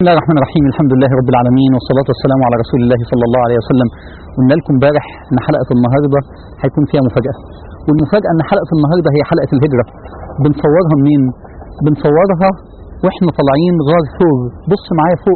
بسم الله الرحمن الرحيم الحمد لله رب العالمين والصلاة والسلام على رسول الله صلى الله عليه وسلم قلنا لكم امبارح ان حلقة النهاردة هيكون فيها مفاجأة والمفاجأة ان حلقة النهاردة هي حلقة الهجرة بنصورها منين بنصورها واحنا طالعين غار ثور بص معايا فوق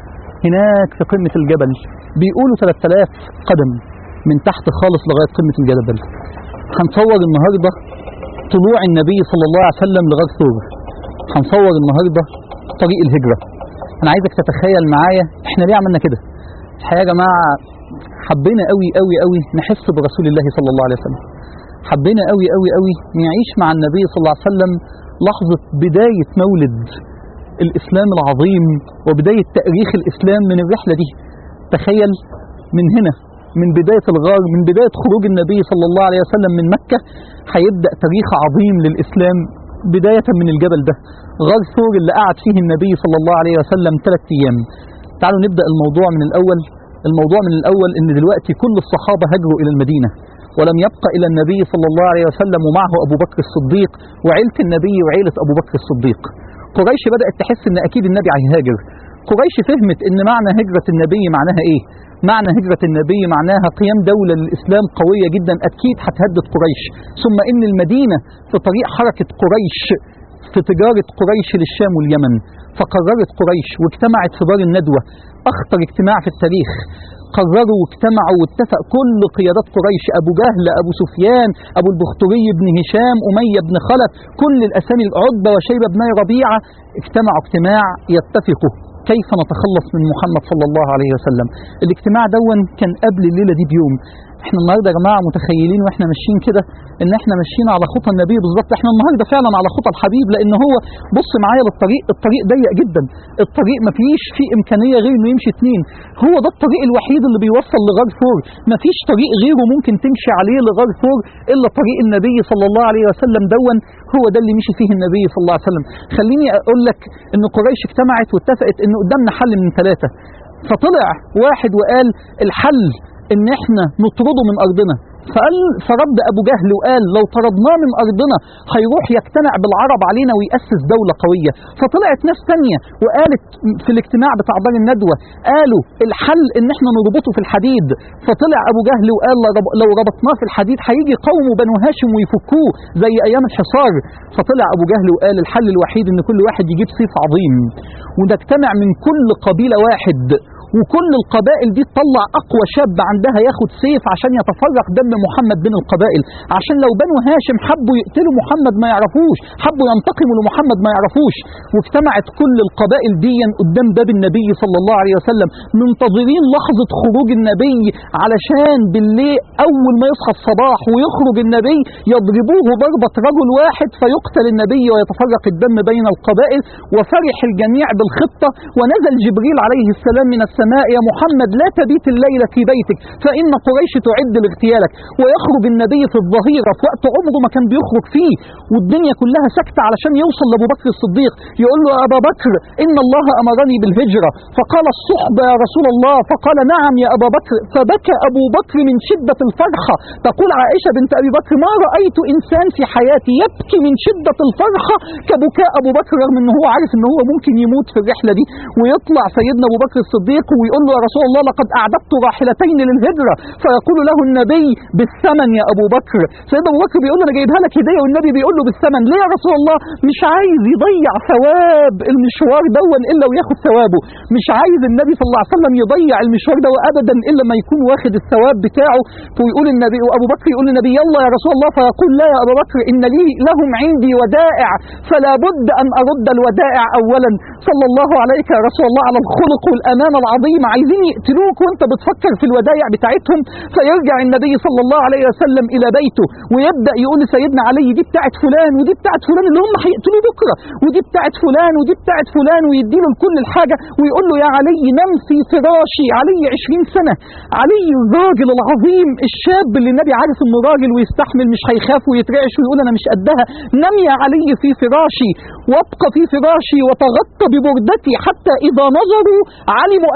هناك في قمة الجبل بيقولوا 3000 قدم من تحت خالص لغاية قمة الجبل هنصور النهاردة طلوع النبي صلى الله عليه وسلم لغار ثور هنصور النهاردة طريق الهجرة انا عايزك تتخيل معايا احنا ليه عملنا كده الحقيقه يا جماعه حبينا قوي قوي قوي نحس برسول الله صلى الله عليه وسلم حبينا قوي قوي قوي نعيش مع النبي صلى الله عليه وسلم لحظه بدايه مولد الاسلام العظيم وبدايه تاريخ الاسلام من الرحله دي تخيل من هنا من بداية الغار من بداية خروج النبي صلى الله عليه وسلم من مكة هيبدأ تاريخ عظيم للإسلام بداية من الجبل ده غار ثور اللي قعد فيه النبي صلى الله عليه وسلم ثلاث أيام تعالوا نبدأ الموضوع من الأول الموضوع من الأول إن دلوقتي كل الصحابة هاجروا إلى المدينة ولم يبقى إلى النبي صلى الله عليه وسلم ومعه أبو بكر الصديق وعيلة النبي وعيلة أبو بكر الصديق قريش بدأت تحس إن أكيد النبي هيهاجر قريش فهمت إن معنى هجرة النبي معناها إيه معنى هجرة النبي معناها قيام دولة للإسلام قوية جدا أكيد هتهدد قريش ثم إن المدينة في طريق حركة قريش في تجارة قريش للشام واليمن فقررت قريش واجتمعت في دار الندوة أخطر اجتماع في التاريخ قرروا واجتمعوا واتفق كل قيادات قريش أبو جهل أبو سفيان أبو البختري بن هشام أمية بن خلف كل الأسامي العتبة وشيبة بن ربيعة اجتمعوا اجتماع يتفقوا كيف نتخلص من محمد صلى الله عليه وسلم الاجتماع دون كان قبل الليلة دي بيوم احنا النهارده يا جماعه متخيلين واحنا ماشيين كده ان احنا ماشيين على خطى النبي بالظبط احنا النهارده فعلا على خطى الحبيب لان هو بص معايا للطريق الطريق ضيق جدا الطريق ما فيش فيه امكانيه غير انه يمشي اثنين هو ده الطريق الوحيد اللي بيوصل لغار ثور ما فيش طريق غيره ممكن تمشي عليه لغار ثور الا طريق النبي صلى الله عليه وسلم دون هو ده اللي مشي فيه النبي صلى الله عليه وسلم خليني اقول لك ان قريش اجتمعت واتفقت ان قدامنا حل من ثلاثه فطلع واحد وقال الحل ان احنا نطرده من ارضنا فقال فرد ابو جهل وقال لو طردناه من ارضنا هيروح يقتنع بالعرب علينا وياسس دوله قويه فطلعت ناس ثانيه وقالت في الاجتماع بتاع دار الندوه قالوا الحل ان احنا نربطه في الحديد فطلع ابو جهل وقال لو ربطناه في الحديد هيجي قوم بنو هاشم ويفكوه زي ايام الحصار فطلع ابو جهل وقال الحل الوحيد ان كل واحد يجيب سيف عظيم ونجتمع من كل قبيله واحد وكل القبائل دي تطلع اقوى شاب عندها ياخد سيف عشان يتفرق دم محمد بين القبائل عشان لو بنو هاشم حبوا يقتلوا محمد ما يعرفوش حبوا ينتقموا لمحمد ما يعرفوش واجتمعت كل القبائل دي قدام باب النبي صلى الله عليه وسلم منتظرين لحظة خروج النبي علشان بالليل اول ما يصحى الصباح ويخرج النبي يضربوه ضربة رجل واحد فيقتل النبي ويتفرق الدم بين القبائل وفرح الجميع بالخطة ونزل جبريل عليه السلام من السماء السماء يا محمد لا تبيت الليلة في بيتك فإن قريش تعد لاغتيالك ويخرج النبي في الظهيرة في وقت عمره ما كان بيخرج فيه والدنيا كلها ساكتة علشان يوصل لأبو بكر الصديق يقول له يا أبا بكر إن الله أمرني بالهجرة فقال الصحبة يا رسول الله فقال نعم يا أبا بكر فبكى أبو بكر من شدة الفرحة تقول عائشة بنت أبي بكر ما رأيت إنسان في حياتي يبكي من شدة الفرحة كبكاء أبو بكر رغم أنه هو عارف أنه هو ممكن يموت في الرحلة دي ويطلع سيدنا أبو بكر الصديق ويقول له يا رسول الله لقد أعددت راحلتين للهجرة فيقول له النبي بالثمن يا أبو بكر سيدنا أبو بكر بيقول له أنا جايبها لك هدية والنبي بيقول له بالثمن ليه يا رسول الله مش عايز يضيع ثواب المشوار دون إلا وياخد ثوابه مش عايز النبي صلى الله عليه وسلم يضيع المشوار ده أبدا إلا ما يكون واخد الثواب بتاعه فيقول النبي وأبو بكر يقول للنبي يلا يا رسول الله فيقول لا يا أبو بكر إن لي لهم عندي ودائع فلا بد أن أرد الودائع أولا صلى الله عليك يا رسول الله على الخلق والأمانة العظيمة عايزين يقتلوك وانت بتفكر في الودائع بتاعتهم فيرجع النبي صلى الله عليه وسلم الى بيته ويبدا يقول لسيدنا علي دي بتاعت فلان ودي بتاعت فلان اللي هم هيقتلوه بكره ودي بتاعت فلان ودي بتاعت فلان ويدي له كل الحاجه ويقول له يا علي نم في فراشي علي 20 سنه علي الراجل العظيم الشاب اللي النبي عارف انه راجل ويستحمل مش هيخاف ويترعش ويقول انا مش قدها نم يا علي في فراشي وابقى في فراشي وتغطى ببردتي حتى اذا نظروا علموا ان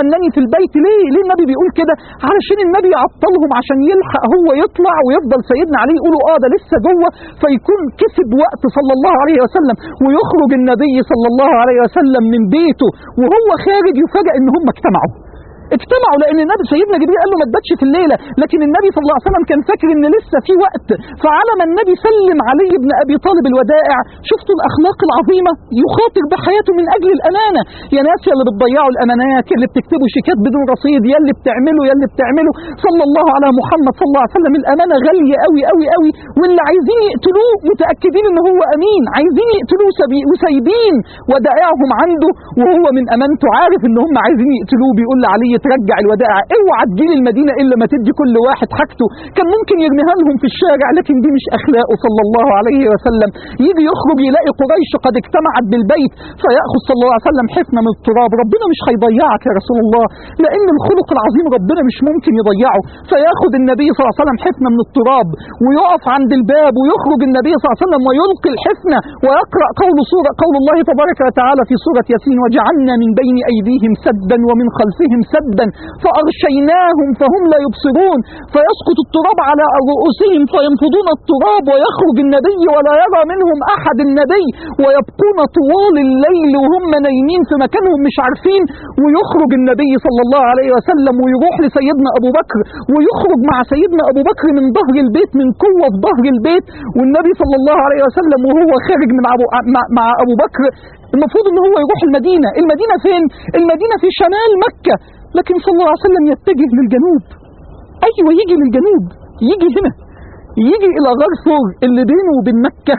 استناني في البيت ليه ليه النبي بيقول كده علشان النبي يعطلهم عشان يلحق هو يطلع ويفضل سيدنا علي يقولوا اه ده لسه جوه فيكون كسب وقت صلى الله عليه وسلم ويخرج النبي صلى الله عليه وسلم من بيته وهو خارج يفاجئ ان هم اجتمعوا اجتمعوا لان النبي سيدنا جبريل قال له ما تباتش في الليله لكن النبي صلى الله عليه وسلم كان فاكر ان لسه في وقت فعلى ما النبي سلم علي بن ابي طالب الودائع شفتوا الاخلاق العظيمه يخاطر بحياته من اجل الامانه يا ناس يا اللي بتضيعوا الامانات يا اللي بتكتبوا شيكات بدون رصيد يا اللي بتعملوا يا اللي بتعملوا صلى الله على محمد صلى الله عليه وسلم الامانه غاليه قوي قوي قوي واللي عايزين يقتلوه متاكدين ان هو امين عايزين يقتلوه سبي- وسايبين ودائعهم عنده وهو من امانته عارف ان هم عايزين يقتلوه بيقول لعلي ترجع الودائع اوعى تجيلي المدينه الا ما تدي كل واحد حاجته كان ممكن يرميها لهم في الشارع لكن دي مش اخلاقه صلى الله عليه وسلم يجي يخرج يلاقي قريش قد اجتمعت بالبيت فياخذ صلى الله عليه وسلم حفنه من التراب ربنا مش هيضيعك يا رسول الله لان الخلق العظيم ربنا مش ممكن يضيعه فياخذ النبي صلى الله عليه وسلم حفنه من التراب ويقف عند الباب ويخرج النبي صلى الله عليه وسلم ويلقي الحفنه ويقرا قول سوره قول الله تبارك وتعالى في سوره ياسين وجعلنا من بين ايديهم سدا ومن خلفهم سدا فاغشيناهم فهم لا يبصرون فيسقط التراب على رؤوسهم فينفضون التراب ويخرج النبي ولا يرى منهم احد النبي ويبقون طوال الليل وهم نايمين في مكانهم مش عارفين ويخرج النبي صلى الله عليه وسلم ويروح لسيدنا ابو بكر ويخرج مع سيدنا ابو بكر من ظهر البيت من قوه في ظهر البيت والنبي صلى الله عليه وسلم وهو خارج من أبو مع, مع ابو بكر المفروض ان هو يروح المدينه المدينه فين المدينه في شمال مكه لكن صلى الله عليه وسلم يتجه للجنوب ايوه يجي للجنوب يجي هنا يجي الى غار ثور اللي بينه وبين مكه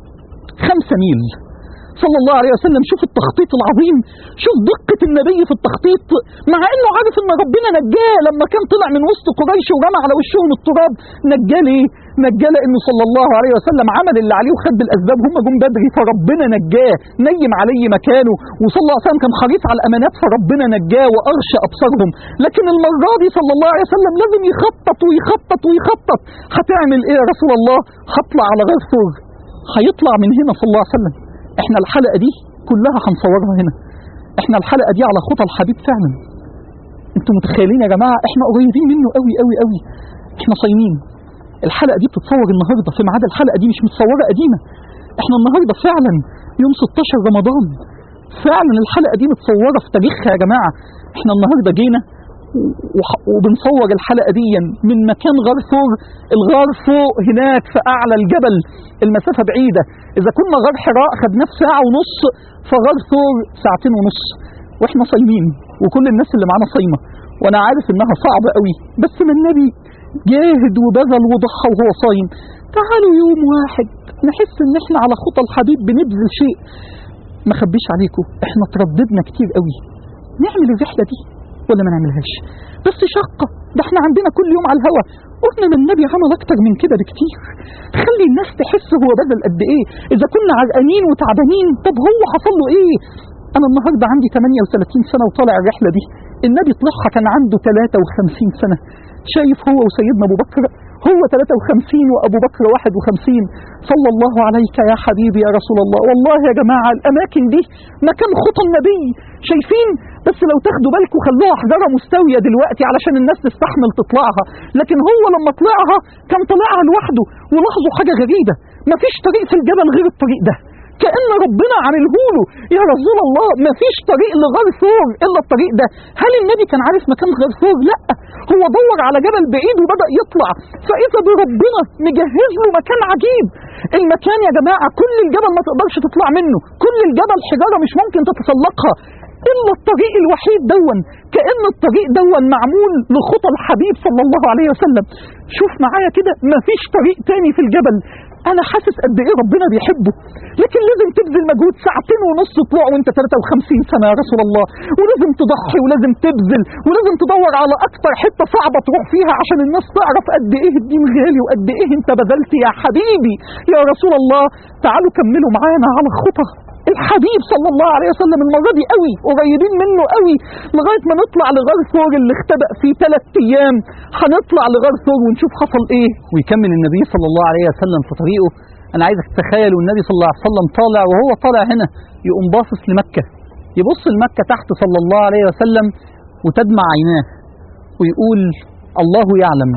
خمسة ميل صلى الله عليه وسلم شوف التخطيط العظيم شوف دقة النبي في التخطيط مع انه عارف ان ربنا نجاه لما كان طلع من وسط قريش ورمى على وشهم التراب نجاه ليه؟ نجاه لانه صلى الله عليه وسلم عمل اللي عليه وخد بالاسباب هم جم بدري فربنا نجاه نيم عليه مكانه وصلى الله عليه وسلم كان حريص على الامانات فربنا نجاه وارشى ابصارهم لكن المره دي صلى الله عليه وسلم لازم يخطط ويخطط ويخطط هتعمل ايه يا رسول الله؟ هطلع على غير ثور هيطلع من هنا صلى الله عليه وسلم احنا الحلقه دي كلها هنصورها هنا احنا الحلقه دي على خطى الحبيب فعلا انتوا متخيلين يا جماعه احنا قريبين منه قوي قوي قوي احنا صايمين الحلقه دي بتتصور النهارده في ميعاد الحلقه دي مش متصوره قديمه احنا النهارده فعلا يوم 16 رمضان فعلا الحلقه دي متصوره في تاريخها يا جماعه احنا النهارده جينا وح- وبنصور الحلقه دي من مكان غار ثور الغار فوق هناك في اعلى الجبل المسافه بعيده اذا كنا غار حراء خدناه في ساعه ونص فغار ثور ساعتين ونص واحنا صايمين وكل الناس اللي معانا صايمه وانا عارف انها صعبه قوي بس ما النبي جاهد وبذل وضحى وهو صايم تعالوا يوم واحد نحس ان احنا على خطى الحبيب بنبذل شيء ما خبيش عليكم احنا ترددنا كتير قوي نعمل الرحله دي ولا ما نعملهاش بس شقه ده احنا عندنا كل يوم على الهوا قلنا ما النبي عمل اكتر من كده بكتير خلي الناس تحس هو بذل قد ايه اذا كنا عرقانين وتعبانين طب هو حصل له ايه انا النهارده عندي 38 سنه وطالع الرحله دي النبي طلعها كان عنده 53 سنه شايف هو وسيدنا ابو بكر هو 53 وابو بكر 51 صلى الله عليك يا حبيبي يا رسول الله والله يا جماعه الاماكن دي مكان خطى النبي شايفين بس لو تاخدوا بالكم خلوها حجره مستويه دلوقتي علشان الناس تستحمل تطلعها لكن هو لما طلعها كان طلعها لوحده ولاحظوا حاجه غريبه مفيش طريق في الجبل غير الطريق ده كأن ربنا عاملهوله يا رسول الله ما فيش طريق لغار ثور إلا الطريق ده هل النبي كان عارف مكان غار ثور لا هو دور على جبل بعيد وبدأ يطلع فإذا بربنا مجهز له مكان عجيب المكان يا جماعة كل الجبل ما تقدرش تطلع منه كل الجبل حجارة مش ممكن تتسلقها إلا الطريق الوحيد دون كأن الطريق دون معمول لخطى الحبيب صلى الله عليه وسلم شوف معايا كده مفيش طريق تاني في الجبل انا حاسس قد ايه ربنا بيحبه لكن لازم تبذل مجهود ساعتين ونص طلوع وانت 53 سنه يا رسول الله ولازم تضحي ولازم تبذل ولازم تدور على اكتر حته صعبه تروح فيها عشان الناس تعرف قد ايه الدين غالي وقد ايه انت بذلت يا حبيبي يا رسول الله تعالوا كملوا معانا على الخطى الحبيب صلى الله عليه وسلم المرة دي قوي قريبين منه قوي لغاية ما نطلع لغار ثور اللي اختبأ فيه ثلاث أيام هنطلع لغار ثور ونشوف حصل إيه ويكمل النبي صلى الله عليه وسلم في طريقه أنا عايزك تتخيل والنبي صلى الله عليه وسلم طالع وهو طالع هنا يقوم باصص لمكة يبص لمكة تحت صلى الله عليه وسلم وتدمع عيناه ويقول الله يعلم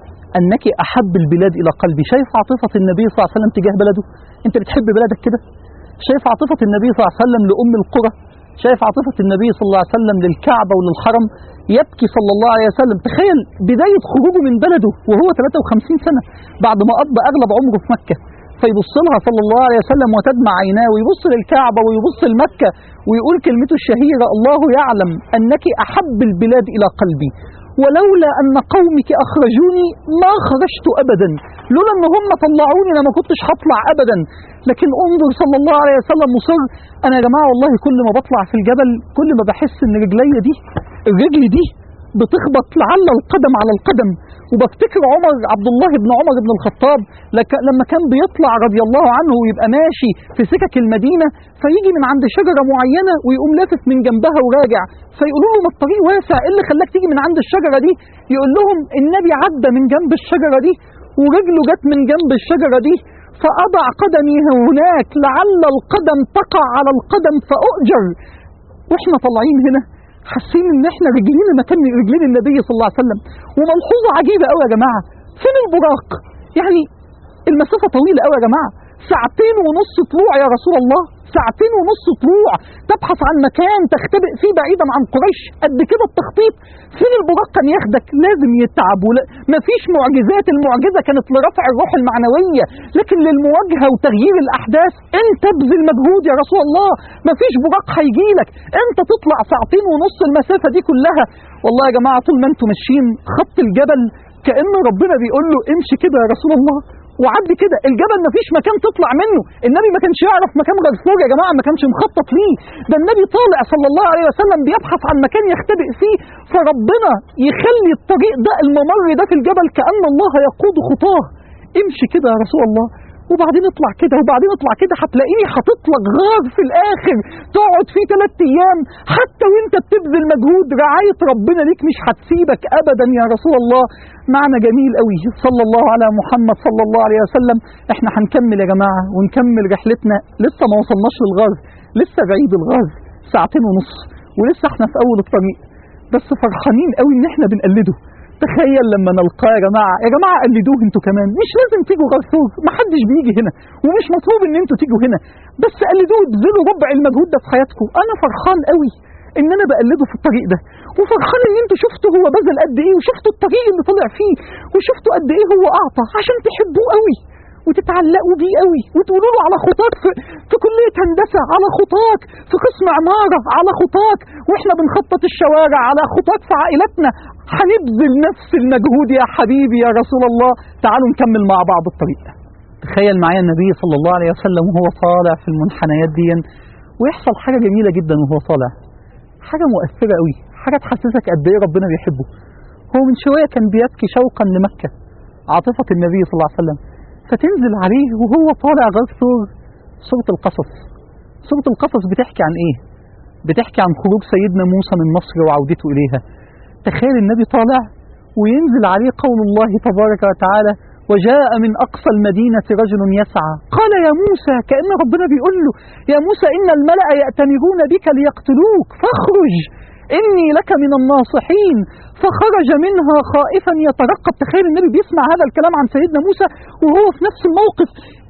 أنك أحب البلاد إلى قلبي شايف عاطفة النبي صلى الله عليه وسلم تجاه بلده أنت بتحب بلدك كده شايف عاطفة النبي صلى الله عليه وسلم لأم القرى شايف عاطفة النبي صلى الله عليه وسلم للكعبة وللحرم يبكي صلى الله عليه وسلم تخيل بداية خروجه من بلده وهو 53 سنة بعد ما قضى أغلب عمره في مكة فيبص لها صلى الله عليه وسلم وتدمع عيناه ويبص للكعبة ويبص لمكة ويقول كلمته الشهيرة الله يعلم أنك أحب البلاد إلى قلبي ولولا أن قومك أخرجوني ما خرجت أبدا لولا أن هم طلعوني أنا ما كنتش هطلع أبدا لكن انظر صلى الله عليه وسلم مصر أنا يا جماعة والله كل ما بطلع في الجبل كل ما بحس أن رجلي دي الرجل دي بتخبط لعل القدم على القدم وبفتكر عمر عبد الله بن عمر بن الخطاب لك- لما كان بيطلع رضي الله عنه ويبقى ماشي في سكك المدينة فيجي من عند شجرة معينة ويقوم لافف من جنبها وراجع فيقولوا له ما الطريق واسع ايه اللي خلاك تيجي من عند الشجرة دي يقول لهم النبي عدى من جنب الشجرة دي ورجله جت من جنب الشجرة دي فأضع قدمي هناك لعل القدم تقع على القدم فأؤجر واحنا طالعين هنا حاسين ان احنا رجلينا مكان رجلين النبي صلى الله عليه وسلم وملحوظه عجيبه قوي يا جماعه فين البراق يعني المسافه طويله قوي يا جماعه ساعتين ونص طلوع يا رسول الله ساعتين ونص طلوع تبحث عن مكان تختبئ فيه بعيدا عن قريش قد كده التخطيط فين البراق كان ياخدك لازم يتعب ولا مفيش معجزات المعجزه كانت لرفع الروح المعنويه لكن للمواجهه وتغيير الاحداث انت ابذل مجهود يا رسول الله مفيش براق هيجيلك انت تطلع ساعتين ونص المسافه دي كلها والله يا جماعه طول ما انتم ماشيين خط الجبل كأن ربنا بيقول له امشي كده يا رسول الله وعدي كده الجبل مفيش مكان تطلع منه النبي ما كانش يعرف مكان غرفور يا جماعه ما كانش مخطط ليه ده النبي طالع صلى الله عليه وسلم بيبحث عن مكان يختبئ فيه فربنا يخلي الطريق ده الممر ده في الجبل كأن الله يقود خطاه امشي كده يا رسول الله وبعدين اطلع كده وبعدين اطلع كده هتلاقيني حاطط لك غار في الاخر تقعد فيه ثلاث ايام حتى وانت بتبذل مجهود رعايه ربنا ليك مش هتسيبك ابدا يا رسول الله معنى جميل قوي صلى الله على محمد صلى الله عليه وسلم احنا هنكمل يا جماعه ونكمل رحلتنا لسه ما وصلناش للغار لسه بعيد الغار ساعتين ونص ولسه احنا في اول الطريق بس فرحانين قوي ان احنا بنقلده تخيل لما نلقاه يا جماعه يا جماعه قلدوه انتوا كمان مش لازم تيجوا غار ثور ما حدش بيجي هنا ومش مطلوب ان انتوا تيجوا هنا بس قلدوه ابذلوا ربع المجهود ده في حياتكم انا فرحان قوي ان انا بقلده في الطريق ده وفرحان ان انتوا شفتوا هو بذل قد ايه وشفتوا الطريق اللي طلع فيه وشفتوا قد ايه هو اعطى عشان تحبوه قوي وتتعلقوا بيه قوي وتقولوا له على خطاك في, في كلية هندسة على خطاك في قسم عمارة على خطاك واحنا بنخطط الشوارع على خطاك في عائلتنا هنبذل نفس المجهود يا حبيبي يا رسول الله تعالوا نكمل مع بعض الطريق تخيل معايا النبي صلى الله عليه وسلم وهو طالع في المنحنيات دي ويحصل حاجة جميلة جدا وهو طالع حاجة مؤثرة قوي حاجة تحسسك قد ايه ربنا بيحبه هو من شوية كان بيبكي شوقا لمكة عاطفة النبي صلى الله عليه وسلم فتنزل عليه وهو طالع غار ثور سورة القصص سورة القصص بتحكي عن ايه بتحكي عن خروج سيدنا موسى من مصر وعودته إليها تخيل النبي طالع وينزل عليه قول الله تبارك وتعالى وجاء من أقصى المدينة رجل يسعى قال يا موسى كأن ربنا بيقول له يا موسى إن الملأ يأتمرون بك ليقتلوك فاخرج إني لك من الناصحين فخرج منها خائفا يترقب تخيل النبي بيسمع هذا الكلام عن سيدنا موسى وهو في نفس الموقف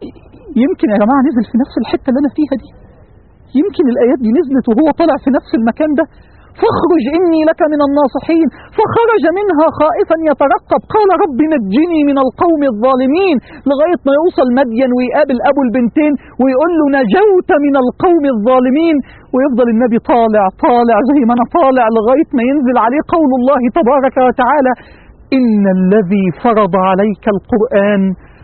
يمكن يا جماعة نزل في نفس الحتة اللي أنا فيها دي يمكن الآيات دي نزلت وهو طالع في نفس المكان ده فاخرج إني لك من الناصحين فخرج منها خائفا يترقب قال رب نجني من القوم الظالمين لغاية ما يوصل مدين ويقابل أبو البنتين ويقول له نجوت من القوم الظالمين ويفضل النبي طالع طالع زي ما أنا طالع لغاية ما ينزل عليه قول الله تبارك وتعالى إن الذي فرض عليك القرآن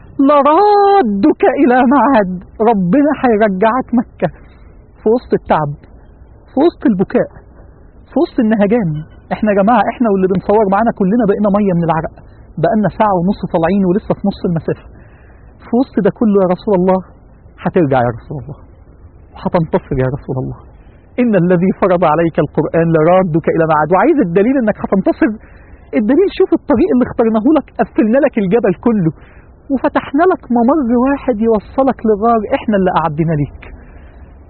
لرادك إلى معهد ربنا هيرجعك مكة في وسط التعب في وسط البكاء في وسط النهجان احنا يا جماعه احنا واللي بنصور معانا كلنا بقينا ميه من العرق بقالنا ساعه ونص طالعين ولسه في نص المسافه في وسط ده كله يا رسول الله هترجع يا رسول الله وهتنتصر يا رسول الله ان الذي فرض عليك القران لرادك الى معاد وعايز الدليل انك هتنتصر الدليل شوف الطريق اللي اخترناه لك قفلنا لك الجبل كله وفتحنا لك ممر واحد يوصلك لغار احنا اللي قعدنا ليك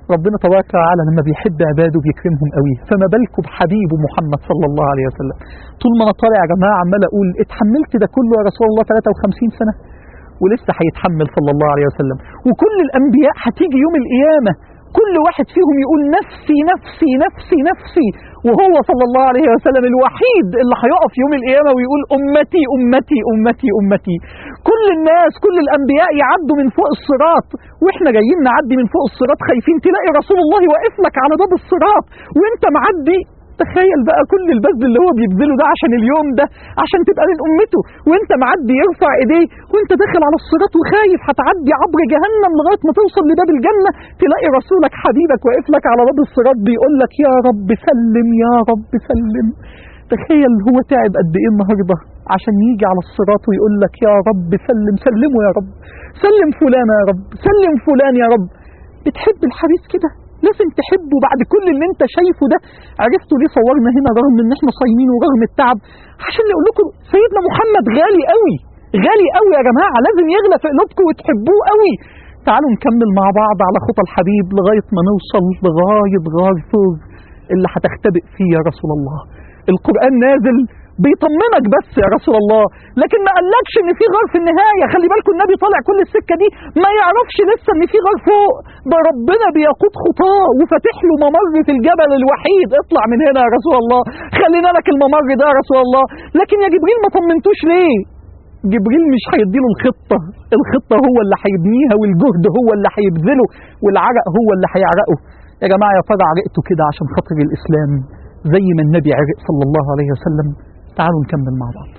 ربنا تبارك وتعالى لما بيحب عباده بيكرمهم قوي فما بالكم بحبيبه محمد صلى الله عليه وسلم طول ما انا طالع يا جماعه عمال اقول اتحملت ده كله يا رسول الله 53 سنه ولسه هيتحمل صلى الله عليه وسلم وكل الانبياء هتيجي يوم القيامه كل واحد فيهم يقول نفسي نفسي نفسي نفسي وهو صلى الله عليه وسلم الوحيد اللي هيقف يوم القيامة ويقول أمتي أمتي أمتي أمتي كل الناس كل الأنبياء يعدوا من فوق الصراط وإحنا جايين نعدي من فوق الصراط خايفين تلاقي رسول الله واقف لك على باب الصراط وإنت معدي تخيل بقى كل البذل اللي هو بيبذله ده عشان اليوم ده عشان تبقى من امته وانت معدي يرفع ايديه وانت داخل على الصراط وخايف هتعدي عبر جهنم لغايه ما توصل لباب الجنه تلاقي رسولك حبيبك واقف لك على باب الصراط بيقول لك يا رب سلم يا رب سلم تخيل هو تعب قد ايه النهارده عشان يجي على الصراط ويقول لك يا رب سلم سلمه يا رب سلم فلان يا رب سلم فلان يا رب بتحب الحديث كده لازم تحبه بعد كل اللي انت شايفه ده عرفتوا ليه صورنا هنا رغم ان احنا صايمين ورغم التعب عشان نقول لكم سيدنا محمد غالي قوي غالي قوي يا جماعه لازم يغلى في قلوبكم وتحبوه قوي تعالوا نكمل مع بعض على خطى الحبيب لغايه ما نوصل لغايه غار ثور اللي هتختبئ فيه يا رسول الله القران نازل بيطمنك بس يا رسول الله لكن ما قالكش ان في غار في النهايه خلي بالكم النبي طالع كل السكه دي ما يعرفش لسه ان في غار فوق ده ربنا بيقود خطاه وفاتح له ممر في الجبل الوحيد اطلع من هنا يا رسول الله خلينا لك الممر ده يا رسول الله لكن يا جبريل ما طمنتوش ليه جبريل مش هيديله الخطه الخطه هو اللي هيبنيها والجهد هو اللي هيبذله والعرق هو اللي هيعرقه يا جماعه يا ترى عرقته كده عشان خاطر الاسلام زي ما النبي عرق صلى الله عليه وسلم تعالوا نكمل مع بعض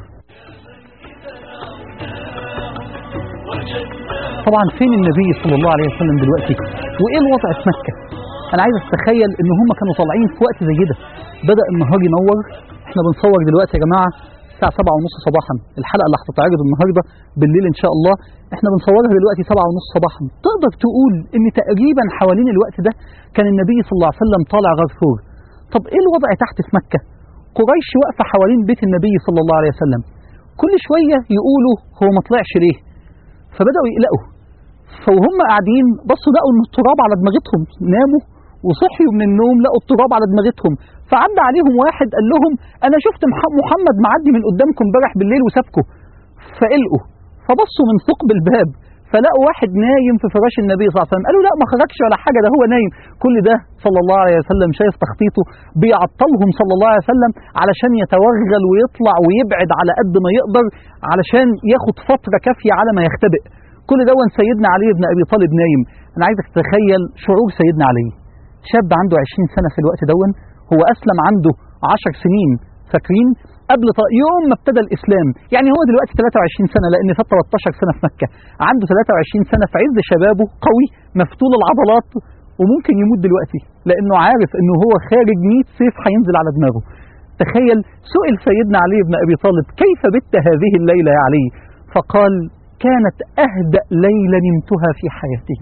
طبعا فين النبي صلى الله عليه وسلم دلوقتي وايه الوضع في مكه انا عايز اتخيل ان هم كانوا طالعين في وقت زي كده بدا النهار ينور احنا بنصور دلوقتي يا جماعه الساعه 7 ونص صباحا الحلقه اللي هتتعرض النهارده بالليل ان شاء الله احنا بنصورها دلوقتي 7 ونص صباحا تقدر تقول ان تقريبا حوالين الوقت ده كان النبي صلى الله عليه وسلم طالع غار ثور طب ايه الوضع تحت في مكه قريش واقفة حوالين بيت النبي صلى الله عليه وسلم كل شوية يقولوا هو ما طلعش ليه فبدأوا يقلقوا فوهم قاعدين بصوا لقوا ان التراب على دماغتهم ناموا وصحيوا من النوم لقوا التراب على دماغتهم فعدى عليهم واحد قال لهم انا شفت محمد معدي من قدامكم امبارح بالليل وسابكم فقلقوا فبصوا من ثقب الباب فلقوا واحد نايم في فراش النبي صلى الله عليه وسلم قالوا لا ما خرجش ولا حاجه ده هو نايم كل ده صلى الله عليه وسلم شايف تخطيطه بيعطلهم صلى الله عليه وسلم علشان يتوغل ويطلع ويبعد على قد ما يقدر علشان ياخد فتره كافيه على ما يختبئ كل ده سيدنا علي بن ابي طالب نايم انا عايزك تتخيل شعور سيدنا علي شاب عنده 20 سنه في الوقت دون هو اسلم عنده 10 سنين فاكرين قبل ط... يوم ما ابتدى الاسلام يعني هو دلوقتي 23 سنه لان فات 13 سنه في مكه عنده 23 سنه في عز شبابه قوي مفتول العضلات وممكن يموت دلوقتي لانه عارف انه هو خارج 100 سيف هينزل على دماغه تخيل سئل سيدنا علي بن ابي طالب كيف بت هذه الليله يا علي فقال كانت اهدأ ليله نمتها في حياته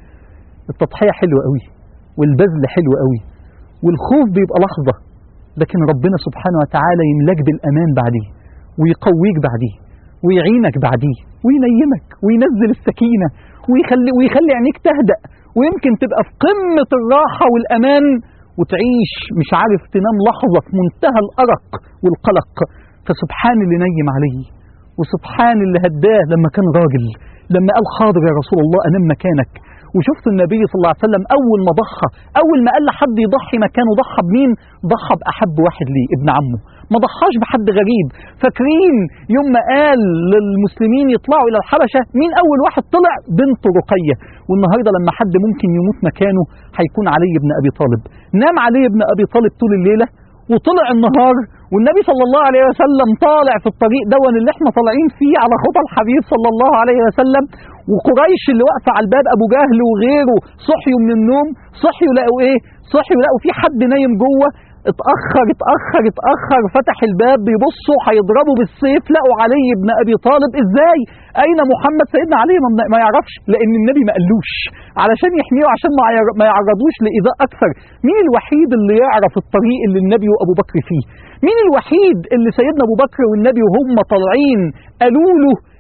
التضحيه حلوه قوي والبذل حلو قوي والخوف بيبقى لحظه لكن ربنا سبحانه وتعالى يملاك بالأمان بعديه ويقويك بعديه ويعينك بعديه وينيمك وينزل السكينة ويخلي, ويخلي عينيك تهدأ ويمكن تبقى في قمة الراحة والأمان وتعيش مش عارف تنام لحظة في منتهى الأرق والقلق فسبحان اللي نيم عليه وسبحان اللي هداه لما كان راجل لما قال حاضر يا رسول الله أنام مكانك وشفت النبي صلى الله عليه وسلم اول ما ضحى اول ما قال لحد يضحي مكانه ضحى بمين ضحى باحب واحد ليه ابن عمه ما ضحاش بحد غريب فاكرين يوم ما قال للمسلمين يطلعوا الى الحبشه مين اول واحد طلع بنت رقيه والنهارده لما حد ممكن يموت مكانه هيكون علي بن ابي طالب نام علي بن ابي طالب طول الليله وطلع النهار والنبي صلى الله عليه وسلم طالع في الطريق دون اللي احنا طالعين فيه على خطى الحبيب صلى الله عليه وسلم وقريش اللي واقفه على الباب ابو جهل وغيره صحيوا من النوم صحيوا لقوا ايه صحيوا لقوا في حد نايم جوه اتأخر اتأخر اتأخر فتح الباب بيبصوا هيضربوا بالسيف لقوا علي بن أبي طالب ازاي أين محمد سيدنا علي ما يعرفش لأن النبي ما قالوش علشان يحميه عشان ما يعرضوش لإيذاء أكثر مين الوحيد اللي يعرف الطريق اللي النبي وأبو بكر فيه مين الوحيد اللي سيدنا أبو بكر والنبي وهم طالعين قالوا له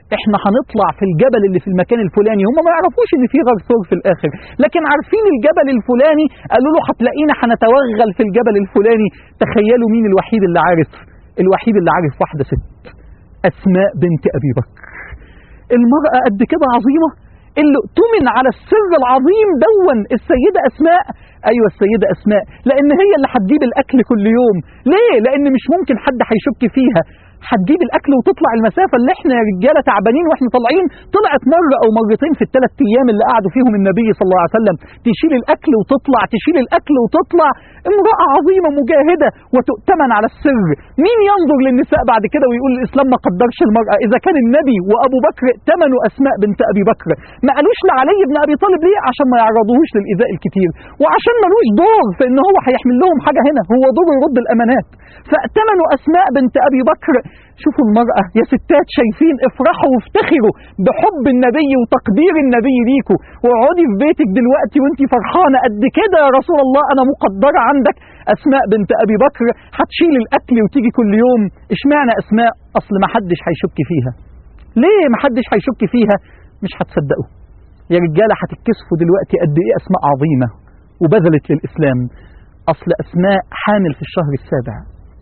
احنا هنطلع في الجبل اللي في المكان الفلاني هم ما يعرفوش ان في غار ثور في الاخر لكن عارفين الجبل الفلاني قالوا له هتلاقينا هنتوغل في الجبل الفلاني تخيلوا مين الوحيد اللي عارف الوحيد اللي عارف واحده ست اسماء بنت ابي بكر المراه قد كده عظيمه اللي اؤتمن على السر العظيم دون السيده اسماء ايوه السيده اسماء لان هي اللي هتجيب الاكل كل يوم ليه لان مش ممكن حد هيشك فيها هتجيب الاكل وتطلع المسافه اللي احنا يا رجاله تعبانين واحنا طالعين طلعت مره او مرتين في الثلاث ايام اللي قعدوا فيهم النبي صلى الله عليه وسلم تشيل الاكل وتطلع تشيل الاكل وتطلع امراه عظيمه مجاهده وتؤتمن على السر مين ينظر للنساء بعد كده ويقول الاسلام ما قدرش المراه اذا كان النبي وابو بكر ائتمنوا اسماء بنت ابي بكر ما قالوش لعلي بن ابي طالب ليه عشان ما يعرضوهوش للايذاء الكتير وعشان ملوش دور في ان هو هيحمل لهم حاجه هنا هو دوره يرد الامانات فائتمنوا اسماء بنت ابي بكر شوفوا المرأة يا ستات شايفين افرحوا وافتخروا بحب النبي وتقدير النبي ليكوا واقعدي في بيتك دلوقتي وانت فرحانة قد كده يا رسول الله انا مقدرة عندك اسماء بنت ابي بكر هتشيل الاكل وتيجي كل يوم اشمعنى اسماء اصل ما حدش هيشك فيها ليه ما حدش هيشك فيها مش هتصدقوا يا رجالة هتتكسفوا دلوقتي قد ايه اسماء عظيمة وبذلت للاسلام اصل اسماء حامل في الشهر السابع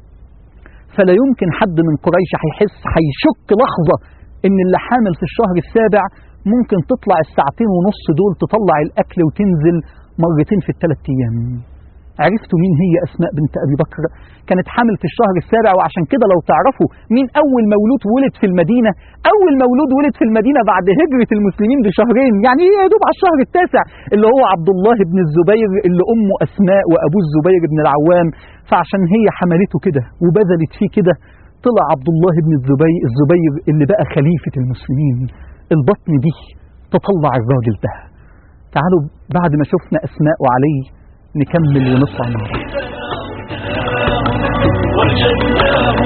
فلا يمكن حد من قريش هيحس هيشك لحظة ان اللي حامل في الشهر السابع ممكن تطلع الساعتين ونص دول تطلع الاكل وتنزل مرتين في الثلاث ايام عرفتوا مين هي اسماء بنت ابي بكر كانت حامل في الشهر السابع وعشان كده لو تعرفوا مين اول مولود ولد في المدينه اول مولود ولد في المدينه بعد هجره المسلمين بشهرين يعني يا دوب على الشهر التاسع اللي هو عبد الله بن الزبير اللي امه اسماء وابوه الزبير بن العوام فعشان هي حملته كده وبذلت فيه كده طلع عبد الله بن الزبير الزبير اللي بقى خليفه المسلمين البطن دي تطلع الراجل ده تعالوا بعد ما شفنا اسماء وعلي نكمل ونطلع مع بعض وجدناه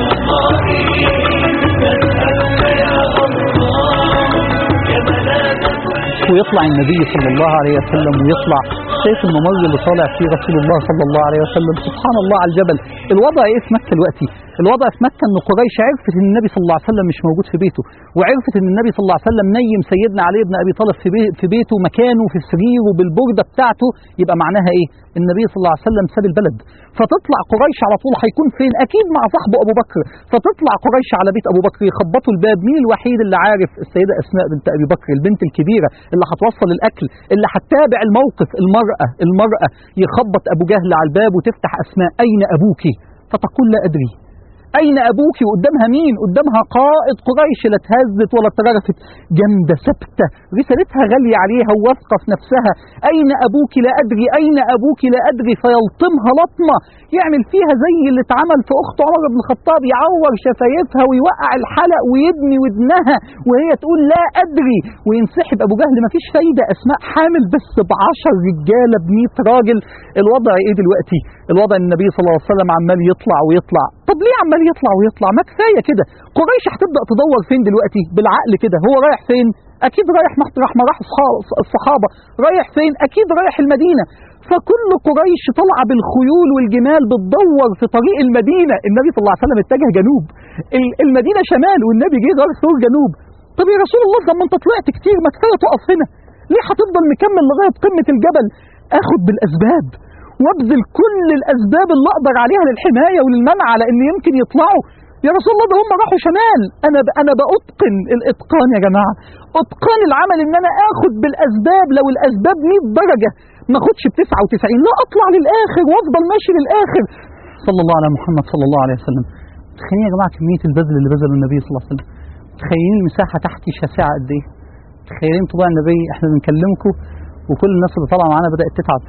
ويطلع النبي صلى الله عليه وسلم ويطلع شايف الممر اللي طالع فيه رسول الله صلى الله عليه وسلم سبحان الله على الجبل الوضع ايه في مكه دلوقتي الوضع في مكه ان قريش عرفت ان النبي صلى الله عليه وسلم مش موجود في بيته وعرفت ان النبي صلى الله عليه وسلم نيم سيدنا علي بن ابي طالب في, بي في بيته مكانه في سريره بالبرده بتاعته يبقى معناها ايه النبي صلى الله عليه وسلم ساب البلد فتطلع قريش على طول هيكون فين اكيد مع صاحبه ابو بكر فتطلع قريش على بيت ابو بكر يخبطوا الباب مين الوحيد اللي عارف السيده اسماء بنت ابي بكر البنت الكبيره اللي هتوصل الاكل اللي هتتابع الموقف المراه المراه يخبط ابو جهل على الباب وتفتح اسماء اين ابوك فتقول لا ادري أين أبوك وقدامها مين قدامها قائد قريش لا اتهزت ولا اترجفت جامدة ثابتة رسالتها غالية عليها وواثقة في نفسها أين أبوك لا أدري أين أبوك لا أدري فيلطمها لطمة يعمل فيها زي اللي اتعمل في أخت عمر بن الخطاب يعور شفايفها ويوقع الحلق ويدني ودنها وهي تقول لا أدري وينسحب أبو جهل مفيش فايدة أسماء حامل بس بعشر رجالة بمية راجل الوضع إيه دلوقتي الوضع ان النبي صلى الله عليه وسلم عمال يطلع ويطلع طب ليه عمال يطلع ويطلع ما كفايه كده قريش هتبدا تدور فين دلوقتي بالعقل كده هو رايح فين اكيد رايح مطرح ما راح الصحابه رايح فين اكيد رايح المدينه فكل قريش طالعه بالخيول والجمال بتدور في طريق المدينه النبي صلى الله عليه وسلم اتجه جنوب المدينه شمال والنبي جه غار ثور جنوب طب يا رسول الله لما انت طلعت كتير ما كفايه تقف هنا ليه هتفضل مكمل لغايه قمه الجبل اخد بالاسباب وابذل كل الاسباب اللي اقدر عليها للحمايه وللمنع على ان يمكن يطلعوا يا رسول الله ده هم راحوا شمال انا ب... انا باتقن الاتقان يا جماعه اتقان العمل ان انا اخد بالاسباب لو الاسباب 100 درجه ما اخدش ب 99 لا اطلع للاخر وافضل ماشي للاخر صلى الله على محمد صلى الله عليه وسلم تخيلين يا جماعه كميه البذل اللي بذله النبي صلى الله عليه وسلم تخيلين المساحه تحتي شاسعه قد ايه تخيلين طبعا النبي احنا بنكلمكم وكل الناس اللي طالعه معانا بدات تتعب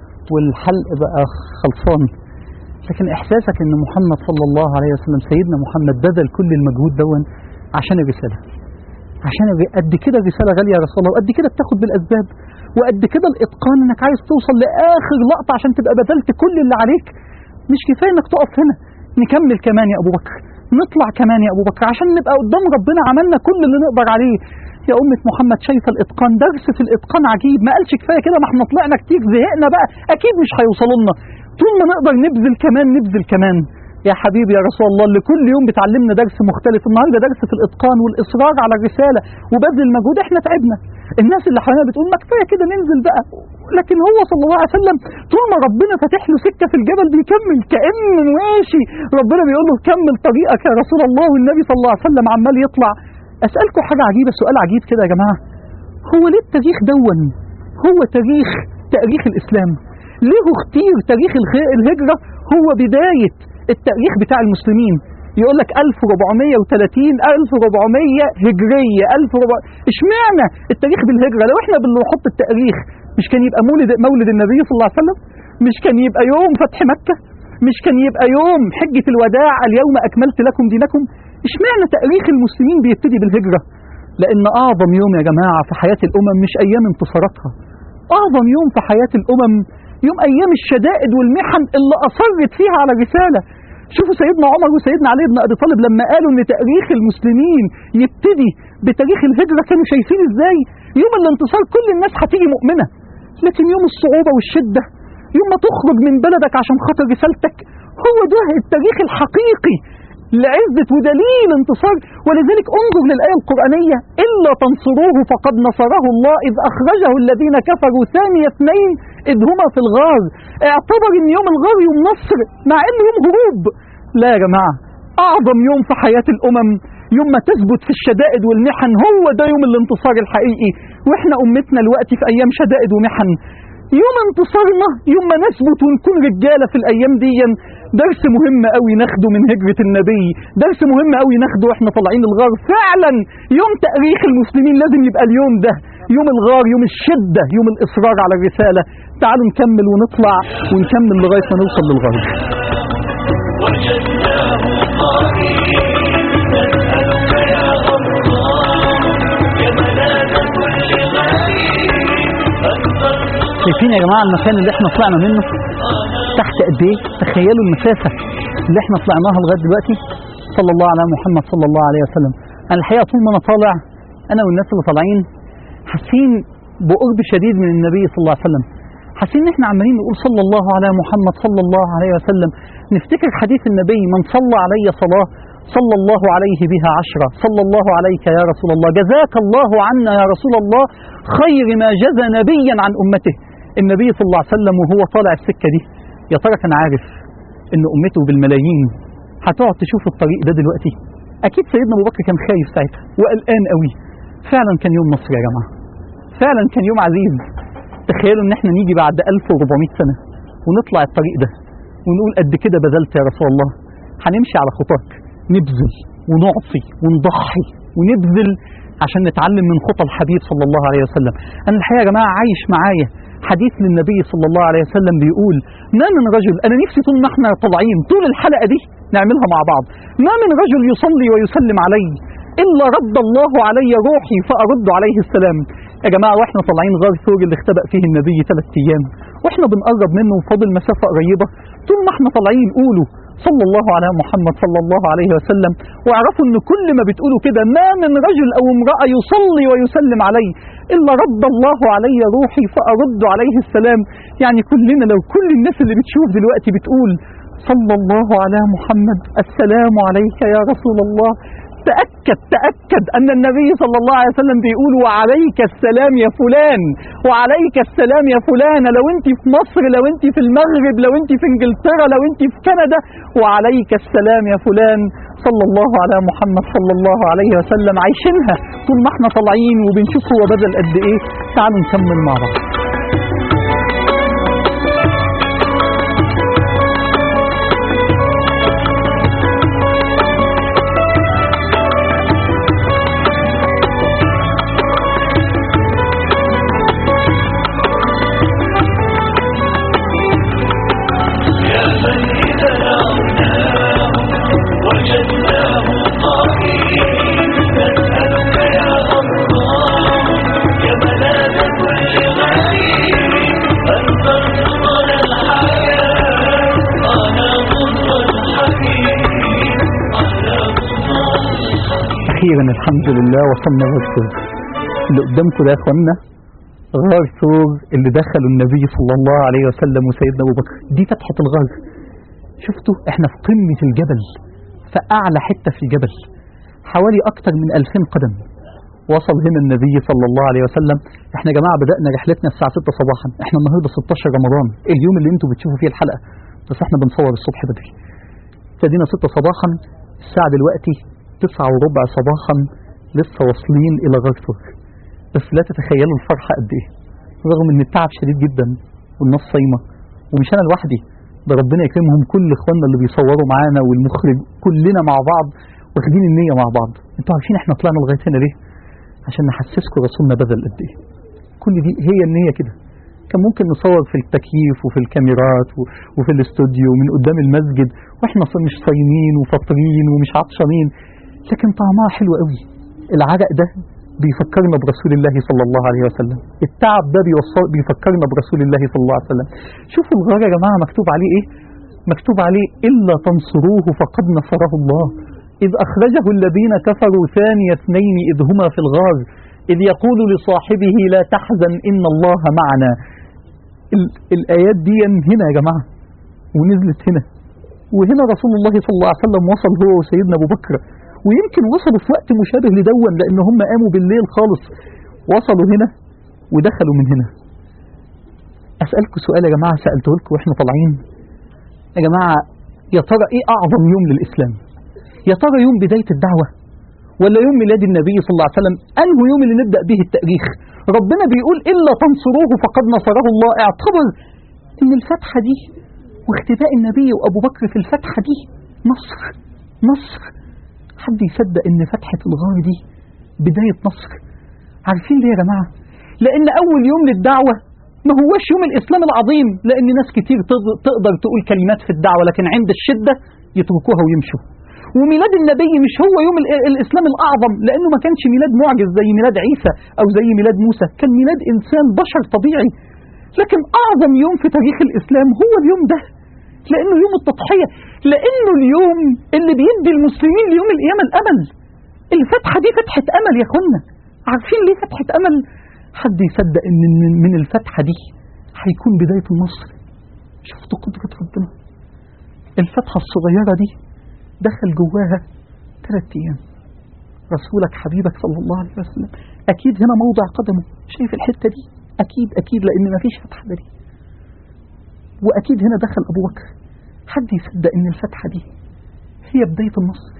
والحلق بقى خلصان لكن احساسك ان محمد صلى الله عليه وسلم سيدنا محمد بذل كل المجهود دون عشان الرساله عشان قد كده الرساله غاليه يا رسول الله وقد كده بتاخد بالاسباب وقد كده الاتقان انك عايز توصل لاخر لقطه عشان تبقى بذلت كل اللي عليك مش كفايه انك تقف هنا نكمل كمان يا ابو بكر نطلع كمان يا ابو بكر عشان نبقى قدام ربنا عملنا كل اللي نقدر عليه يا أمة محمد شايفة الإتقان درس في الإتقان عجيب ما قالش كفاية كده ما احنا طلعنا كتير زهقنا بقى أكيد مش هيوصلوا لنا طول ما نقدر نبذل كمان نبذل كمان يا حبيبي يا رسول الله اللي كل يوم بتعلمنا درس مختلف النهارده درس في الاتقان والاصرار على الرساله وبذل المجهود احنا تعبنا الناس اللي حوالينا بتقول ما كفايه كده ننزل بقى لكن هو صلى الله عليه وسلم طول ما ربنا فاتح له سكه في الجبل بيكمل كان ماشي ربنا بيقول له كمل طريقك يا رسول الله والنبي صلى الله عليه وسلم عمال يطلع اسالكم حاجه عجيبه سؤال عجيب كده يا جماعه هو ليه التاريخ دون هو تاريخ تاريخ الاسلام ليه اختير تاريخ الخ- الهجره هو بدايه التاريخ بتاع المسلمين يقول لك 1430 1400 هجريه 1400 اشمعنى التاريخ بالهجره لو احنا بنحط التاريخ مش كان يبقى مولد مولد النبي صلى الله عليه وسلم مش كان يبقى يوم فتح مكه مش كان يبقى يوم حجه الوداع اليوم اكملت لكم دينكم اشمعنى تاريخ المسلمين بيبتدي بالهجره لان اعظم يوم يا جماعه في حياه الامم مش ايام انتصاراتها اعظم يوم في حياه الامم يوم ايام الشدائد والمحن اللي اصرت فيها على الرساله شوفوا سيدنا عمر وسيدنا علي بن ابي طالب لما قالوا ان تاريخ المسلمين يبتدي بتاريخ الهجره كانوا شايفين ازاي يوم الانتصار كل الناس هتيجي مؤمنه لكن يوم الصعوبه والشده يوم ما تخرج من بلدك عشان خاطر رسالتك هو ده التاريخ الحقيقي لعزة ودليل انتصار ولذلك انظر للآية القرآنية إلا تنصروه فقد نصره الله إذ أخرجه الذين كفروا ثاني اثنين إذ هما في الغار اعتبر إن يوم الغار يوم نصر مع إنه يوم هروب لا يا جماعة أعظم يوم في حياة الأمم يوم ما تثبت في الشدائد والمحن هو ده يوم الانتصار الحقيقي وإحنا أمتنا الوقت في أيام شدائد ومحن يوم انتصارنا يوم ما نثبت ونكون رجالة في الأيام دي درس مهم قوي ناخده من هجرة النبي درس مهم قوي ناخده واحنا طالعين الغار فعلا يوم تاريخ المسلمين لازم يبقى اليوم ده يوم الغار يوم الشدة يوم الإصرار على الرسالة تعالوا نكمل ونطلع ونكمل لغاية ما نوصل للغار وجدناه قائما نسألك يا الله يا ملاذ كل غريب أن ترزق شايفين يا جماعة المكان اللي احنا طلعنا منه تحت قد ايه تخيلوا المسافة اللي احنا طلعناها لغاية دلوقتي صلى الله على محمد صلى الله عليه وسلم انا الحقيقة طول ما انا طالع انا والناس اللي طالعين حاسين بقرب شديد من النبي صلى الله عليه وسلم حاسين ان احنا عمالين نقول صلى الله على محمد صلى الله عليه وسلم نفتكر حديث النبي من صلى علي صلاة صلى الله عليه بها عشرة صلى الله عليك يا رسول الله جزاك الله عنا يا رسول الله خير ما جزى نبيا عن أمته النبي صلى الله عليه وسلم وهو طالع السكة دي يا ترى كان عارف ان امته بالملايين هتقعد تشوف الطريق ده دلوقتي اكيد سيدنا ابو بكر كان خايف ساعتها وقلقان قوي فعلا كان يوم نصر يا جماعه فعلا كان يوم عزيز تخيلوا ان احنا نيجي بعد 1400 سنه ونطلع الطريق ده ونقول قد كده بذلت يا رسول الله هنمشي على خطاك نبذل ونعطي ونضحي ونبذل عشان نتعلم من خطى الحبيب صلى الله عليه وسلم انا الحقيقه يا جماعه عايش معايا حديث للنبي صلى الله عليه وسلم بيقول ما من رجل انا نفسي طول ما احنا طالعين طول الحلقه دي نعملها مع بعض ما من رجل يصلي ويسلم علي الا رد الله علي روحي فارد عليه السلام يا جماعه واحنا طالعين غار ثور اللي اختبأ فيه النبي ثلاث ايام واحنا بنقرب منه وفاضل مسافه قريبه طول ما احنا طالعين قولوا صلى الله على محمد صلى الله عليه وسلم واعرفوا ان كل ما بتقولوا كده ما من رجل او امرأة يصلي ويسلم علي الا رد الله علي روحي فارد عليه السلام يعني كلنا لو كل الناس اللي بتشوف دلوقتي بتقول صلى الله على محمد السلام عليك يا رسول الله تأكد تأكد أن النبي صلى الله عليه وسلم بيقول وعليك السلام يا فلان وعليك السلام يا فلان لو أنت في مصر لو أنت في المغرب لو أنت في إنجلترا لو أنت في كندا وعليك السلام يا فلان صلى الله على محمد صلى الله عليه وسلم عايشينها طول ما احنا طالعين وبنشوف هو بدل قد إيه تعالوا نكمل مع بعض يا من إذا دعوناه وجدناه قائما نسألك يا الله يا ملاذ كل غريب أن ترزقنا الحياة على مصر الحبيب على مصر الحبيب أخيرا الحمد لله وصلنا غار ثور اللي قدامكم ده يا إخوانا غار ثور اللي دخلوا النبي صلى الله عليه وسلم وسيدنا أبو بكر دي فتحة الغار شفتوا احنا في قمة الجبل في أعلى حتة في الجبل حوالي أكتر من 2000 قدم وصل هنا النبي صلى الله عليه وسلم احنا يا جماعة بدأنا رحلتنا الساعة 6 صباحا احنا النهاردة 16 رمضان اليوم اللي انتوا بتشوفوا فيه الحلقة بس احنا بنصور الصبح بدري ابتدينا 6 صباحا الساعة دلوقتي 9 وربع صباحا لسه واصلين إلى غرفر بس لا تتخيلوا الفرحة قد ايه رغم ان التعب شديد جدا والناس صايمة ومش انا لوحدي ده ربنا يكرمهم كل اخواننا اللي بيصوروا معانا والمخرج كلنا مع بعض واخدين النية مع بعض انتوا عارفين احنا طلعنا لغاية هنا ليه عشان نحسسكم رسولنا بذل قد ايه كل دي هي النية كده كان ممكن نصور في التكييف وفي الكاميرات و- وفي الاستوديو من قدام المسجد واحنا ص- مش صايمين وفاطرين ومش عطشانين لكن طعمها حلو قوي العرق ده بيفكرنا برسول الله صلى الله عليه وسلم التعب ده بيوصل بيفكرنا برسول الله صلى الله عليه وسلم شوفوا الغار يا جماعة مكتوب عليه ايه مكتوب عليه إلا تنصروه فقد نصره الله إذ أخرجه الذين كفروا ثاني اثنين إذ هما في الغار إذ يقول لصاحبه لا تحزن إن الله معنا ال- الآيات دي هنا يا جماعة ونزلت هنا وهنا رسول الله صلى الله عليه وسلم وصل هو وسيدنا أبو بكر ويمكن وصلوا في وقت مشابه لدون لأن هم قاموا بالليل خالص وصلوا هنا ودخلوا من هنا أسألكم سؤال يا جماعة سألته لكم وإحنا طالعين يا جماعة يا ترى إيه أعظم يوم للإسلام يا ترى يوم بداية الدعوة ولا يوم ميلاد النبي صلى الله عليه وسلم أنه يوم اللي نبدأ به التاريخ ربنا بيقول إلا تنصروه فقد نصره الله اعتبر إن الفتحة دي واختباء النبي وأبو بكر في الفتحة دي نصر نصر حد يصدق إن فتحة الغار دي بداية نصر عارفين ليه يا جماعة لأن أول يوم للدعوة ما هوش يوم الإسلام العظيم لأن ناس كتير تقدر- تقدر تقول كلمات في الدعوة لكن عند الشدة يتركوها ويمشوا وميلاد النبي مش هو يوم ال- الإسلام الأعظم لأنه ما كانش ميلاد معجز زي ميلاد عيسى أو زي ميلاد موسى كان ميلاد إنسان بشر طبيعي لكن أعظم يوم في تاريخ الإسلام هو اليوم ده لأنه يوم التضحية لأنه اليوم اللي بيدي المسلمين ليوم القيامة الأمل الفتحة دي فتحة أمل يا أخوانا عارفين ليه فتحة أمل حد يصدق إن من- من الفتحة دي هيكون بداية النصر شفتوا قدرة ربنا الفتحة الصغيرة دي دخل جواها ثلاث أيام رسولك حبيبك صلى الله عليه وسلم أكيد هنا موضع قدمه شايف الحتة دي أكيد أكيد لأن مفيش فتحة دي وأكيد هنا دخل أبو بكر حد يصدق إن الفتحة دي هي بداية النصر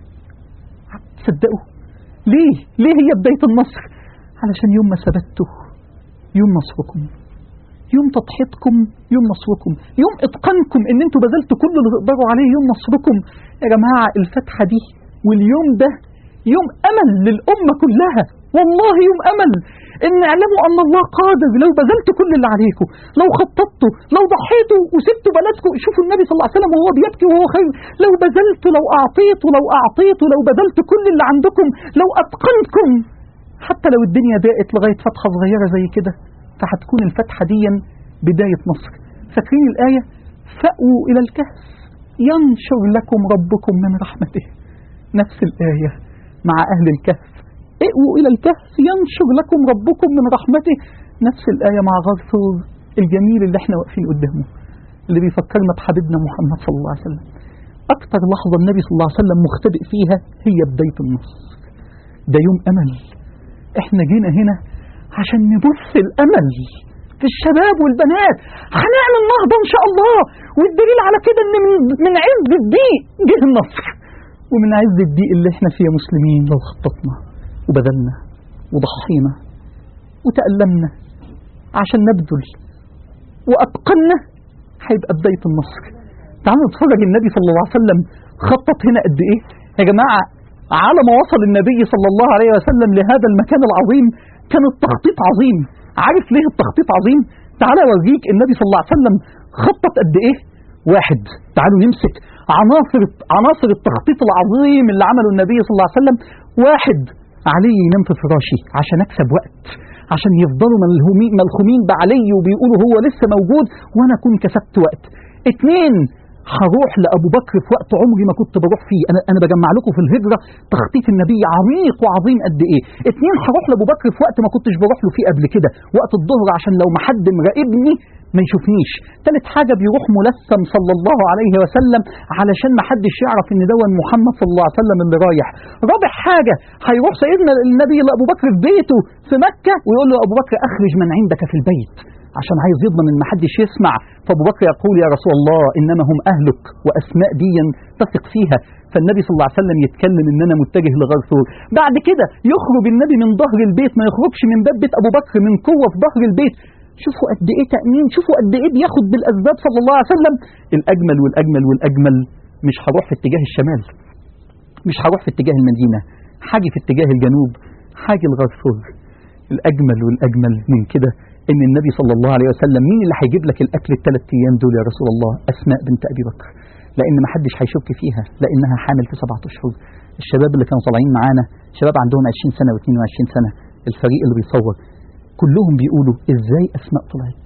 تصدقوا ليه ليه هي بداية النصر علشان يوم ما ثبتوا يوم نصركم يوم تضحيتكم يوم نصركم يوم اتقانكم ان انتوا بذلتوا كل اللي تقدروا عليه يوم نصركم يا جماعة الفتحة دي واليوم ده يوم امل للامة كلها والله يوم امل ان اعلموا ان الله قادر لو بذلتوا كل اللي عليكم لو خططتوا لو ضحيتوا وسبتوا بلدكم شوفوا النبي صلى الله عليه وسلم وهو بيبكي وهو خير لو بذلتوا لو اعطيتوا لو اعطيتوا لو بذلتوا كل اللي عندكم لو اتقنتم حتى لو الدنيا ضاقت لغايه فتحه صغيره زي كده فهتكون الفتحه دي بدايه نصر فاكرين الايه فاووا الى الكهف ينشر لكم ربكم من رحمته نفس الايه مع اهل الكهف ائووا الى الكهف ينشر لكم ربكم من رحمته نفس الايه مع غار ثور الجميل اللي احنا واقفين قدامه اللي بيفكرنا بحبيبنا محمد صلى الله عليه وسلم اكتر لحظه النبي صلى الله عليه وسلم مختبئ فيها هي بدايه النصر ده يوم امل احنا جينا هنا عشان نبث الامل في الشباب والبنات هنعمل نهضه ان شاء الله والدليل على كده ان من من عز الضيق جه النصر ومن عز الضيق اللي احنا فيه يا مسلمين لو خططنا وبذلنا وضحينا وتألمنا عشان نبذل وأتقنا هيبقى بداية النصر تعالوا نتفرج النبي صلى الله عليه وسلم خطط هنا قد إيه يا جماعة على ما وصل النبي صلى الله عليه وسلم لهذا المكان العظيم كان التخطيط عظيم عارف ليه التخطيط عظيم تعالى اوريك النبي صلى الله عليه وسلم خطط قد ايه واحد تعالوا نمسك عناصر عناصر التخطيط العظيم اللي عمله النبي صلى الله عليه وسلم واحد علي ينام في فراشي عشان اكسب وقت عشان يفضلوا ملهومين ملخومين بعلي وبيقولوا هو لسه موجود وانا اكون كسبت وقت اتنين هروح لابو بكر في وقت عمري ما كنت بروح فيه انا انا بجمع لكم في الهجره تخطيط النبي عميق وعظيم قد ايه اتنين هروح لابو بكر في وقت ما كنتش بروح له فيه قبل كده وقت الظهر عشان لو ما حد مراقبني ما يشوفنيش ثالث حاجة بيروح ملثم صلى الله عليه وسلم علشان ما حدش يعرف ان ده محمد صلى الله عليه وسلم اللي رايح رابع حاجة هيروح سيدنا النبي لأبو بكر في بيته في مكة ويقول له أبو بكر أخرج من عندك في البيت عشان عايز يضمن ان ما حدش يسمع فابو بكر يقول يا رسول الله انما هم اهلك واسماء دي تثق فيها فالنبي صلى الله عليه وسلم يتكلم ان انا متجه لغار ثور بعد كده يخرج النبي من ظهر البيت ما يخرجش من باب بيت ابو بكر من قوه في ظهر البيت شوفوا قد ايه تامين شوفوا قد ايه بياخد بالاسباب صلى الله عليه وسلم الاجمل والاجمل والاجمل مش هروح في اتجاه الشمال مش هروح في اتجاه المدينه حاجه في اتجاه الجنوب حاجه لغار ثور الاجمل والاجمل من كده ان النبي صلى الله عليه وسلم مين اللي هيجيب لك الاكل الثلاث ايام دول يا رسول الله اسماء بنت ابي بكر لان ما حدش هيشك فيها لانها حامل في سبعة اشهر الشباب اللي كانوا طالعين معانا شباب عندهم 20 سنه و22 سنه الفريق اللي بيصور كلهم بيقولوا ازاي اسماء طلعت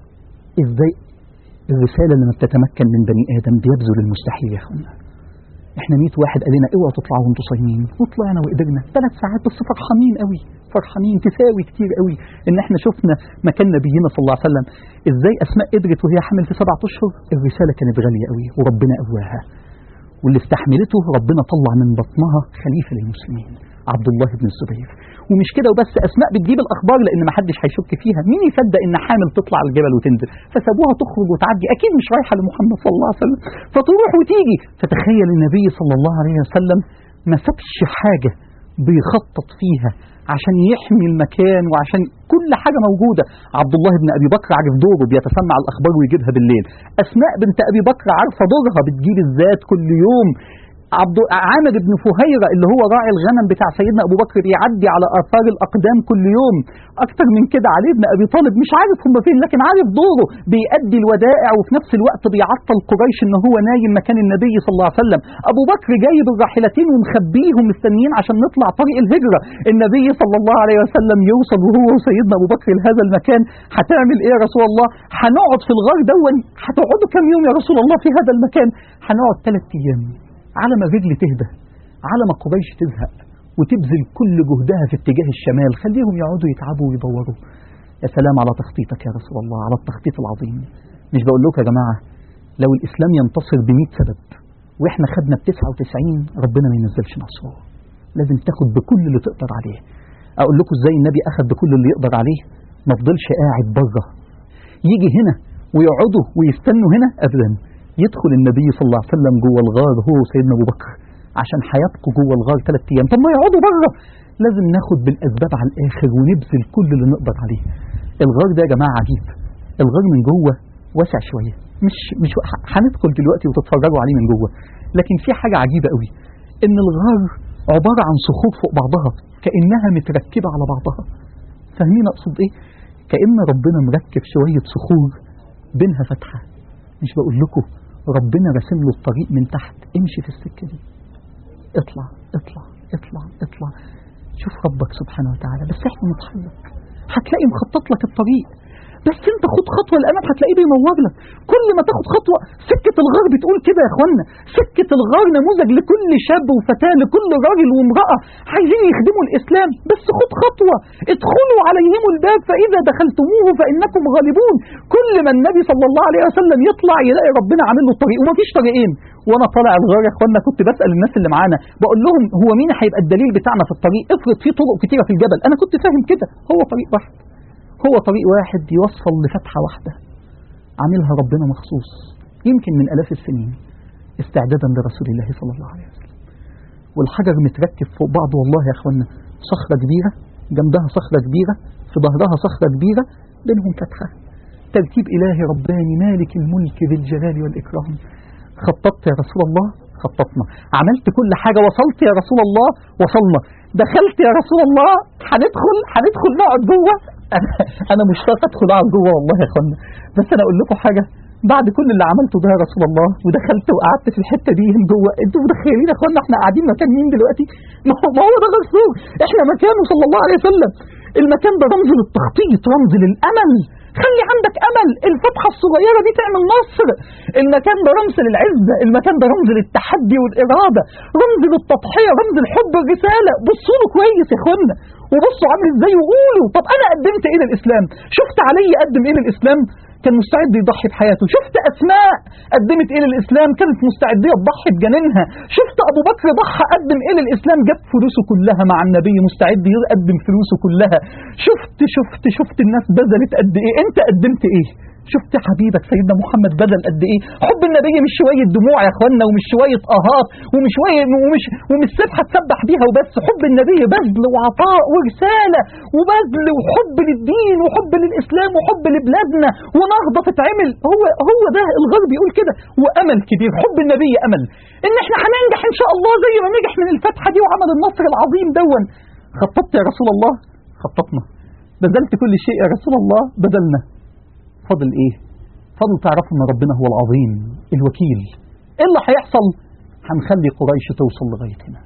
ازاي الرساله لما بتتمكن من بني ادم بيبذل المستحيل يا اخوانا احنا 100 واحد قال لنا اوعوا تطلعوا وانتم صايمين وطلعنا وقدرنا ثلاث ساعات بس فرحانين قوي فرحانين تساوي كتير قوي ان احنا شفنا مكان نبينا صلى الله عليه وسلم ازاي اسماء قدرت وهي حامل في سبعة اشهر الرساله كانت غاليه قوي وربنا قواها واللي استحملته ربنا طلع من بطنها خليفه للمسلمين عبد الله بن الزبير ومش كده وبس اسماء بتجيب الاخبار لان ما حدش هيشك فيها مين يصدق ان حامل تطلع على الجبل وتنزل فسابوها تخرج وتعدي اكيد مش رايحه لمحمد صلى الله عليه وسلم فتروح وتيجي فتخيل النبي صلى الله عليه وسلم ما سابش حاجه بيخطط فيها عشان يحمي المكان وعشان كل حاجة موجودة عبد الله بن أبي بكر عارف دوره بيتسمع الأخبار ويجيبها بالليل أسماء بنت أبي بكر عارفة دورها بتجيب الذات كل يوم عبد عامر بن فهيرة اللي هو راعي الغنم بتاع سيدنا أبو بكر بيعدي على آثار الأقدام كل يوم أكتر من كده علي بن أبي طالب مش عارف هم فين لكن عارف دوره بيأدي الودائع وفي نفس الوقت بيعطل قريش إن هو نايم مكان النبي صلى الله عليه وسلم أبو بكر جايب الراحلتين ومخبيهم مستنيين عشان نطلع طريق الهجرة النبي صلى الله عليه وسلم يوصل وهو وسيدنا أبو بكر لهذا المكان هتعمل إيه يا رسول الله هنقعد في الغار دون هتقعدوا كام يوم يا رسول الله في هذا المكان هنقعد ثلاث أيام على ما الرجل تهدى على ما قريش تزهق وتبذل كل جهدها في اتجاه الشمال خليهم يقعدوا يتعبوا ويدوروا يا سلام على تخطيطك يا رسول الله على التخطيط العظيم مش بقول لكم يا جماعة لو الإسلام ينتصر ب سبب وإحنا خدنا ب 99 ربنا ما ينزلش نصره لازم تاخد بكل اللي تقدر عليه أقول لكم إزاي النبي أخذ بكل اللي يقدر عليه ما فضلش قاعد بره يجي هنا ويقعدوا ويستنوا هنا أبدا يدخل النبي صلى الله عليه وسلم جوه الغار هو وسيدنا ابو بكر عشان هيبقوا جوه الغار ثلاث ايام طب ما يقعدوا بره لازم ناخد بالاسباب على الاخر ونبذل كل اللي نقدر عليه الغار ده يا جماعه عجيب الغار من جوه واسع شويه مش مش هندخل دلوقتي وتتفرجوا عليه من جوه لكن في حاجه عجيبه قوي ان الغار عباره عن صخور فوق بعضها كانها متركبه على بعضها فاهمين اقصد ايه كان ربنا مركب شويه صخور بينها فتحه مش بقول لكم ربنا رسم له الطريق من تحت امشي في السكه دي اطلع اطلع اطلع اطلع شوف ربك سبحانه وتعالى بس احنا نتحرك هتلاقي مخطط لك الطريق بس انت خد خطوه للامام هتلاقيه بينور لك كل ما تاخد خطوه سكه الغار بتقول كده يا اخوانا سكه الغار نموذج لكل شاب وفتاه لكل راجل وامراه عايزين يخدموا الاسلام بس خد خطوه ادخلوا عليهم الباب فاذا دخلتموه فانكم غالبون كل ما النبي صلى الله عليه وسلم يطلع يلاقي ربنا عامل له الطريق ومفيش طريقين وانا طالع الغار يا اخوانا كنت بسال الناس اللي معانا بقول لهم هو مين هيبقى الدليل بتاعنا في الطريق افرض في طرق كتيره في الجبل انا كنت فاهم كده هو طريق واحد هو طريق واحد يوصل لفتحة واحدة عاملها ربنا مخصوص يمكن من ألاف السنين استعدادا لرسول الله صلى الله عليه وسلم والحجر متركب فوق بعض والله يا أخوانا صخرة كبيرة جنبها صخرة كبيرة في ظهرها صخرة كبيرة بينهم فتحة ترتيب إلهي رباني مالك الملك ذي الجلال والإكرام خططت يا رسول الله خططنا عملت كل حاجة وصلت يا رسول الله وصلنا دخلت يا رسول الله هندخل هندخل نقعد جوه انا انا مشتاق ادخل اقعد جوه والله يا اخوانا بس انا اقول لكم حاجه بعد كل اللي عملته ده يا رسول الله ودخلت وقعدت في الحته دي من جوه انتوا متخيلين يا اخوانا احنا قاعدين مكان مين دلوقتي؟ ما هو ما هو ده الرسول احنا مكانه صلى الله عليه وسلم المكان ده رمز للتخطيط رمز للامل خلي عندك امل الفتحه الصغيره الصغيره دي تعمل نصر المكان ده رمز للعزه المكان ده رمز للتحدي والاراده رمز للتضحيه رمز لحب الرساله بصوا له كويس يا اخوانا وبصوا عامل ازاي وقولوا طب انا قدمت ايه للاسلام شفت علي قدم ايه للاسلام كان مستعد يضحي بحياته شفت اسماء قدمت ايه للاسلام كانت مستعده تضحي بجنينها شفت ابو بكر ضحى قدم ايه للاسلام جاب فلوسه كلها مع النبي مستعد يقدم فلوسه كلها شفت شفت شفت الناس بذلت قد ايه انت قدمت ايه شفت حبيبك سيدنا محمد بذل قد ايه حب النبي مش شويه دموع يا اخوانا ومش شويه اهات ومش شويه ومش ومش سبحه تسبح بيها وبس حب النبي بذل وعطاء ورساله وبذل وحب للدين وحب للاسلام وحب لبلادنا ونهضه تتعمل هو هو ده الغرب يقول كده وامل كبير حب النبي امل ان احنا هننجح ان شاء الله زي ما نجح من الفتحه دي وعمل النصر العظيم دون خططت يا رسول الله خططنا بذلت كل شيء يا رسول الله بذلنا فاضل ايه فاضل تعرفوا ان ربنا هو العظيم الوكيل ايه اللي هيحصل هنخلي قريش توصل لغايه هنا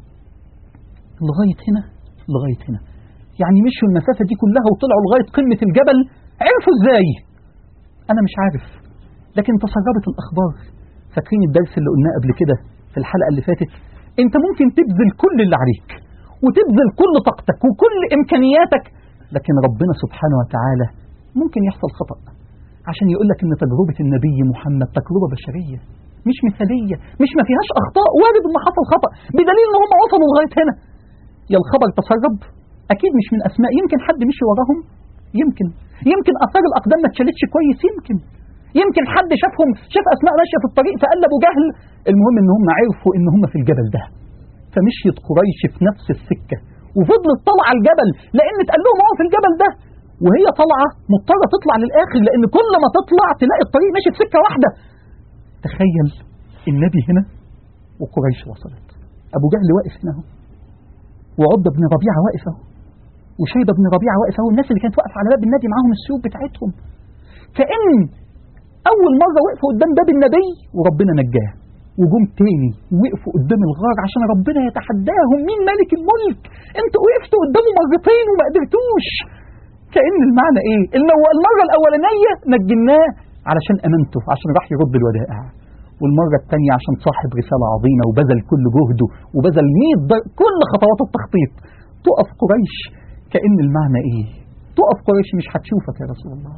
لغايه هنا لغايه هنا يعني مشوا المسافه دي كلها وطلعوا لغايه قمه الجبل عرفوا ازاي انا مش عارف لكن تسربت الاخبار فاكرين الدرس اللي قلناه قبل كده في الحلقه اللي فاتت انت ممكن تبذل كل اللي عليك وتبذل كل طاقتك وكل امكانياتك لكن ربنا سبحانه وتعالى ممكن يحصل خطأ عشان يقول لك ان تجربة النبي محمد تجربة بشرية مش مثالية مش ما فيهاش اخطاء وارد ان حصل خطأ بدليل ان هم وصلوا لغاية هنا يا الخبر تسرب اكيد مش من اسماء يمكن حد مشي وراهم يمكن يمكن اثار الاقدام ما اتشالتش كويس يمكن يمكن حد شافهم شاف اسماء ماشيه في الطريق فقال ابو جهل المهم ان هم عرفوا ان هم في الجبل ده فمشيت قريش في نفس السكه وفضلت طالعه الجبل لان اتقال لهم اهو في الجبل ده وهي طالعه مضطره تطلع للاخر لان كل ما تطلع تلاقي الطريق ماشي في سكه واحده تخيل النبي هنا وقريش وصلت ابو جهل واقف هنا اهو وعض بن ربيعه واقف اهو وشيبه بن ربيعه واقف اهو الناس اللي كانت واقفه على باب النبي معاهم السيوف بتاعتهم كان اول مره وقفوا قدام باب النبي وربنا نجاه وجم تاني وقفوا قدام الغار عشان ربنا يتحداهم مين ملك الملك انتوا وقفتوا قدامه مرتين وما قدرتوش كأن المعنى ايه ان هو المرة الاولانية نجيناه علشان امنته عشان راح يرد الودائع والمرة الثانية عشان صاحب رسالة عظيمة وبذل كل جهده وبذل 100 در... كل خطوات التخطيط تقف قريش كأن المعنى ايه تقف قريش مش هتشوفك يا رسول الله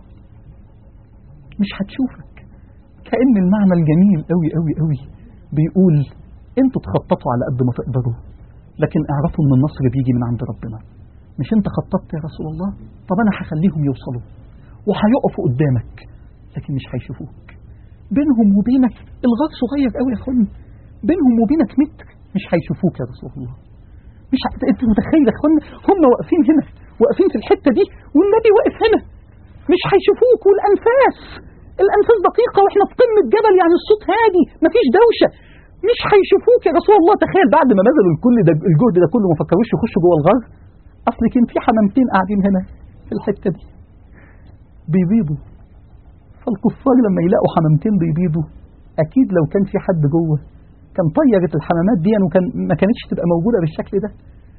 مش هتشوفك كأن المعنى الجميل قوي قوي قوي بيقول انتوا تخططوا على قد ما تقدروا لكن اعرفوا ان النصر بيجي من عند ربنا مش انت خططت يا رسول الله طب انا هخليهم يوصلوا وهيقفوا قدامك لكن مش هيشوفوك بينهم وبينك الغار صغير قوي يا اخوان بينهم وبينك متر مش هيشوفوك يا رسول الله مش ه... انت متخيل يا اخوان هم واقفين هنا واقفين في الحته دي والنبي واقف هنا مش هيشوفوك والانفاس الانفاس دقيقه واحنا في قمه جبل يعني الصوت هادي مفيش دوشه مش هيشوفوك يا رسول الله تخيل بعد ما بذلوا الكل ده الجهد ده كله ما فكروش يخشوا جوه الغار اصل كان في حمامتين قاعدين هنا في الحته دي بيبيضوا فالكفار لما يلاقوا حمامتين بيبيضوا اكيد لو كان في حد جوه كان طيرت الحمامات دي وكان ما كانتش تبقى موجوده بالشكل ده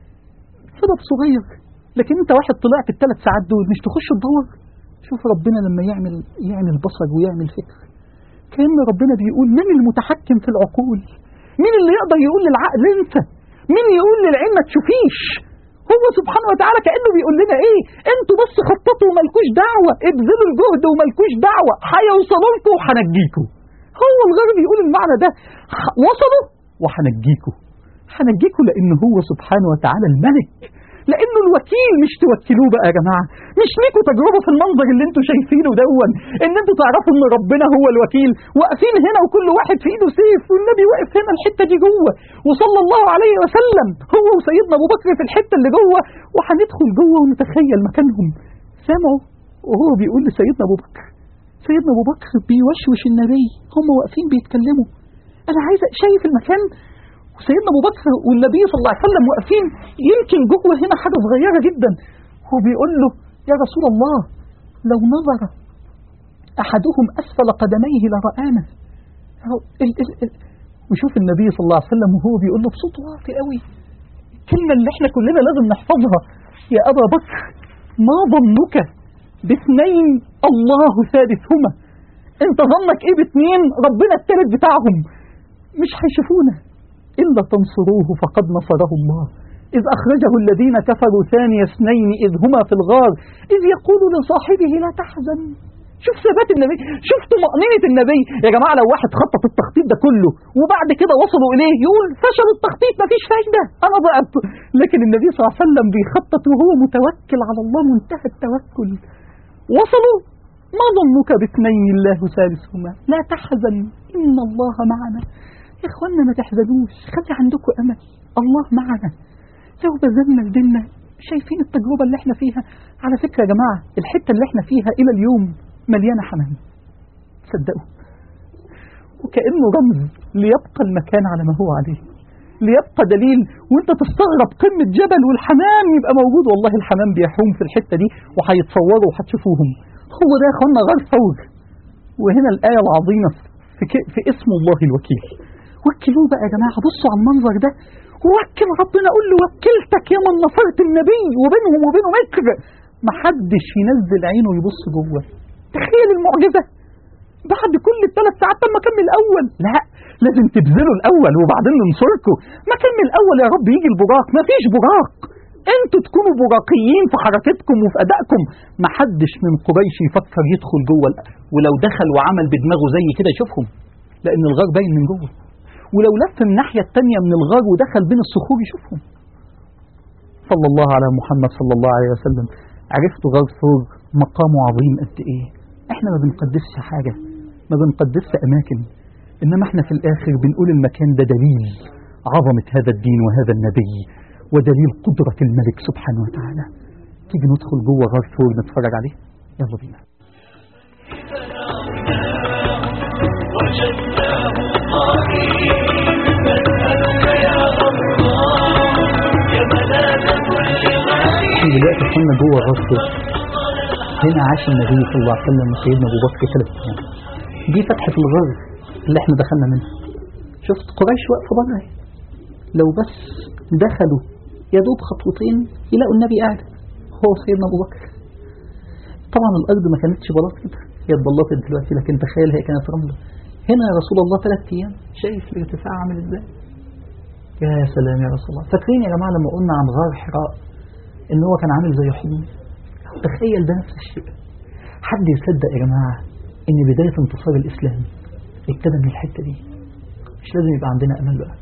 سبب صغير لكن انت واحد طلعت الثلاث ساعات دول مش تخش تدور شوف ربنا لما يعمل يعمل بصر ويعمل فكر كأن ربنا بيقول من المتحكم في العقول مين اللي يقدر يقول للعقل انت مين يقول للعين ما تشوفيش هو سبحانه وتعالى كأنه بيقول لنا ايه انتوا بس خططوا ومالكوش دعوة ابذلوا الجهد ومالكوش دعوة هيوصلوا لكم وهنجيكوا هو الغرب يقول المعنى ده وصلوا وهنجيكوا هنجيكوا لان هو سبحانه وتعالى الملك لانه الوكيل مش توكلوه بقى يا جماعه مش ليكوا تجربه في المنظر اللي انتوا شايفينه دون ان انتوا تعرفوا ان ربنا هو الوكيل واقفين هنا وكل واحد في ايده سيف والنبي واقف هنا الحته دي جوه وصلى الله عليه وسلم هو وسيدنا ابو بكر في الحته اللي جوه وهندخل جوه ونتخيل مكانهم سمعوا وهو بيقول لسيدنا ابو بكر سيدنا ابو بكر بيوشوش النبي هم واقفين بيتكلموا انا عايز شايف المكان وسيدنا ابو بكر والنبي صلى الله عليه وسلم واقفين يمكن جوه هنا حاجه صغيره جدا هو بيقول له يا رسول الله لو نظر احدهم اسفل قدميه لرانا ال- ال- ال- وشوف النبي صلى الله عليه وسلم وهو بيقول له بصوت واطي قوي الكلمه اللي احنا كلنا لازم نحفظها يا ابا بكر ما ظنك باثنين الله ثالثهما انت ظنك ايه باتنين ربنا التالت بتاعهم مش هيشوفونا إلا تنصروه فقد نصره الله إذ أخرجه الذين كفروا ثاني اثنين إذ هما في الغار إذ يقول لصاحبه لا تحزن شوف ثبات النبي شوف طمأنينة النبي يا جماعة لو واحد خطط التخطيط ده كله وبعد كده وصلوا إليه يقول فشل التخطيط مفيش فايدة أنا ضعت لكن النبي صلى الله عليه وسلم بيخطط وهو متوكل على الله منتهى التوكل وصلوا ما ظنك باثنين الله ثالثهما لا تحزن إن الله معنا يا إخوانا ما تحزنوش خلي عندكم أمل الله معنا لو بذلنا لدينا شايفين التجربة اللي احنا فيها على فكرة يا جماعة الحتة اللي احنا فيها إلى اليوم مليانة حنان صدقوا وكأنه رمز ليبقى المكان على ما هو عليه ليبقى دليل وانت تستغرب قمة جبل والحمام يبقى موجود والله الحمام بيحوم في الحتة دي وهيتصوروا وهتشوفوهم هو ده يا اخوانا غار ثور وهنا الآية العظيمة في, ك- في اسم الله الوكيل وكلوه بقى يا جماعة بصوا على المنظر ده وكل ربنا قول له وكلتك يا من نصرت النبي وبينهم وبينه مكر محدش ينزل عينه يبص جوه تخيل المعجزة بعد كل الثلاث ساعات طب ما كمل الاول لا لازم تبذلوا الاول وبعدين ننصركم ما كمل الاول يا رب يجي البراق ما فيش براق انتوا تكونوا براقيين في حركتكم وفي ادائكم ما حدش من قريش يفكر يدخل جوه ال- ولو دخل وعمل بدماغه زي كده يشوفهم لان الغار باين من جوه ولو لف الناحيه الثانيه من الغار ودخل بين الصخور يشوفهم صلى الله على محمد صلى الله عليه وسلم عرفت غار ثور مقامه عظيم قد ايه احنا ما بنقدسش حاجه ما بنقدسش اماكن انما احنا في الاخر بنقول المكان ده دليل عظمه هذا الدين وهذا النبي ودليل قدره الملك سبحانه وتعالى تيجي ندخل جوه غار ثور نتفرج عليه يلا بينا وجدناه قائما نسألك يا الله يا ملاذ كل غريب احنا دلوقتي كنا جوه غار ثور هنا عاش النبي صلى الله عليه وسلم وسيدنا ابو بكر ثلاث ايام دي فتحه الغار اللي احنا دخلنا منها شفت قريش واقفه بره اهي. لو بس دخلوا يا دوب خطوتين يلاقوا النبي قاعد هو سيدنا ابو بكر طبعا الارض ما كانتش بلاط كده هي اتبلطت دلوقتي لكن تخيل هي كانت رمله هنا يا رسول الله ثلاث ايام شايف الارتفاع عامل ازاي يا سلام يا رسول الله فاكرين يا جماعه لما قلنا عن غار حراء ان هو كان عامل زي حضن تخيل ده نفس الشيء حد يصدق يا جماعه ان بدايه انتصار الاسلام ابتدى من الحته دي مش لازم يبقى عندنا امل بقى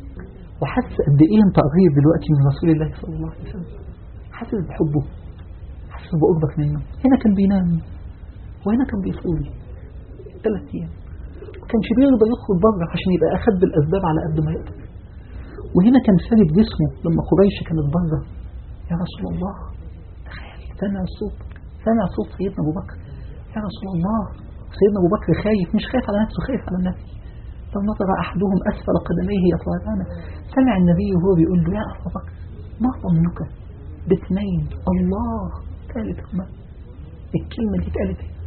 وحاسس قد ايه انت قريب دلوقتي من رسول الله صلى الله عليه وسلم حاسس بحبه حاسس بقربك منه هنا كان بينام وهنا كان بيصلي ثلاث ايام ما كانش بيقدر يدخل بره عشان يبقى اخد بالاسباب على قد ما يقدر وهنا كان سارد جسمه لما قريش كانت بره يا رسول الله تخيل سمع الصوت سمع صوت سيدنا ابو بكر يا رسول الله سيدنا ابو بكر خايف مش خايف على نفسه خايف على النبي لو نظر احدهم اسفل قدميه يطلعان سمع النبي وهو بيقول له يا ابو بكر ما ظنك باثنين الله ثالثهما الكلمه دي اتقالت ايه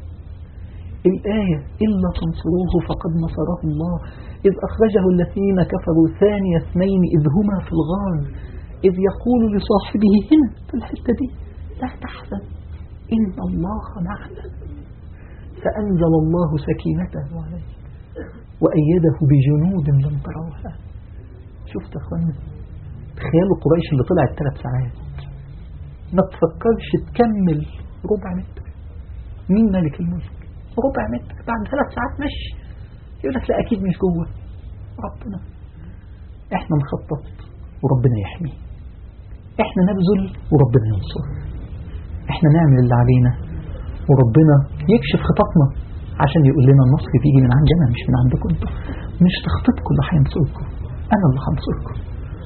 الآية إلا تنصروه فقد نصره الله إذ أخرجه الذين كفروا ثاني اثنين إذ هما في الغار إذ يقول لصاحبه هنا في الحتة دي لا تحزن إن الله معنا فأنزل الله سكينته عليه وأيده بجنود لم تروها شفت يا أخوانا تخيلوا قريش اللي طلعت ثلاث ساعات ما تفكرش تكمل ربع متر مين ملك الملك ربع متر بعد ثلاث ساعات مشي يقول لك لا أكيد مش جوه ربنا احنا نخطط وربنا يحمي احنا نبذل وربنا ينصر احنا نعمل اللي علينا وربنا يكشف خططنا عشان يقول لنا النصر بيجي من عندنا مش من عندكم انتوا مش تخطيطكم اللي هينصركم انا اللي هنصركم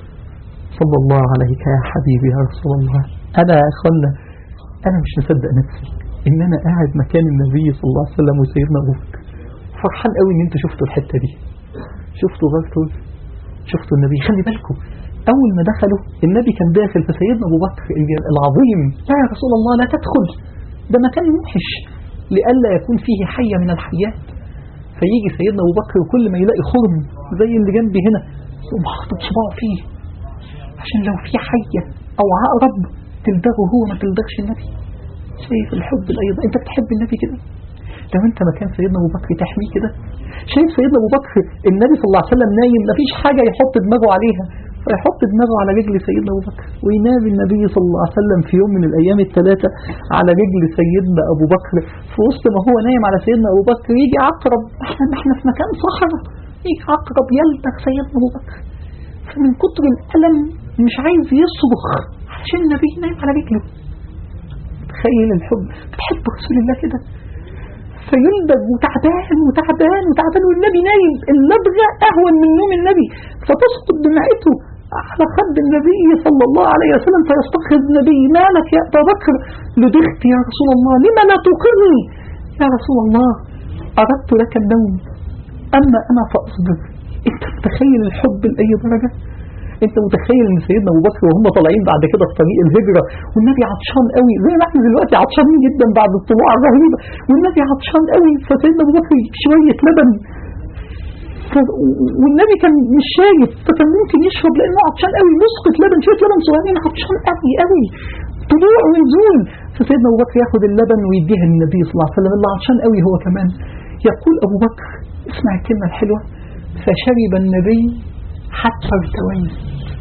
صلى الله عليك يا حبيبي يا رسول الله انا يا اخوانا انا مش مصدق نفسي ان انا قاعد مكان النبي صلى الله عليه وسلم وسيدنا ابو بكر فرحان قوي ان انتوا شفتوا الحته دي شفتوا غزوه شفتوا النبي خلي بالكم اول ما دخلوا النبي كان داخل فسيدنا ابو بكر العظيم لا يا رسول الله لا تدخل ده مكان موحش لئلا يكون فيه حيه من الحيات فيجي سيدنا ابو بكر وكل ما يلاقي خرم زي اللي جنبي هنا يقوم حاطط صباعه فيه عشان لو في حيه او عقرب تلدغه هو ما تلدغش النبي شايف الحب الايضا انت بتحب النبي كده لو انت مكان سيدنا ابو بكر تحميه كده شايف سيدنا ابو بكر النبي صلى الله عليه وسلم نايم مفيش حاجه يحط دماغه عليها فيحط دماغه على رجل سيدنا ابو بكر وينام النبي صلى الله عليه وسلم في يوم من الايام الثلاثه على رجل سيدنا ابو بكر في وسط ما هو نايم على سيدنا ابو بكر يجي عقرب احنا احنا في مكان صحراء يجي عقرب يلدغ سيدنا ابو بكر فمن كتر الالم مش عايز يصرخ عشان النبي نايم على رجله تخيل الحب بتحب رسول الله كده فيلدغ وتعبان وتعبان وتعبان والنبي نايم اللدغة أهون من نوم النبي فتسقط دمعته على خد النبي صلى الله عليه وسلم فيستخرج النبي مالك يا أبا بكر لدغت يا رسول الله لما لا تقرني يا رسول الله أردت لك النوم أما أنا فأصبر أنت متخيل الحب لأي درجة انت متخيل ان سيدنا ابو بكر وهم طالعين بعد كده في طريق الهجره والنبي عطشان قوي زي ما احنا دلوقتي عطشانين جدا بعد الطلوع الرهيبه والنبي عطشان قوي فسيدنا ابو بكر يجيب شويه لبن ف- والنبي كان مش شايف فكان ممكن يشرب لانه عطشان قوي مسقط لبن شويه لبن صغيرين عطشان قوي قوي طلوع ونزول فسيدنا ابو بكر ياخد اللبن ويديها للنبي صلى الله عليه وسلم اللي عطشان قوي هو كمان يقول ابو بكر اسمع الكلمه الحلوه فشرب النبي حتى ارتويت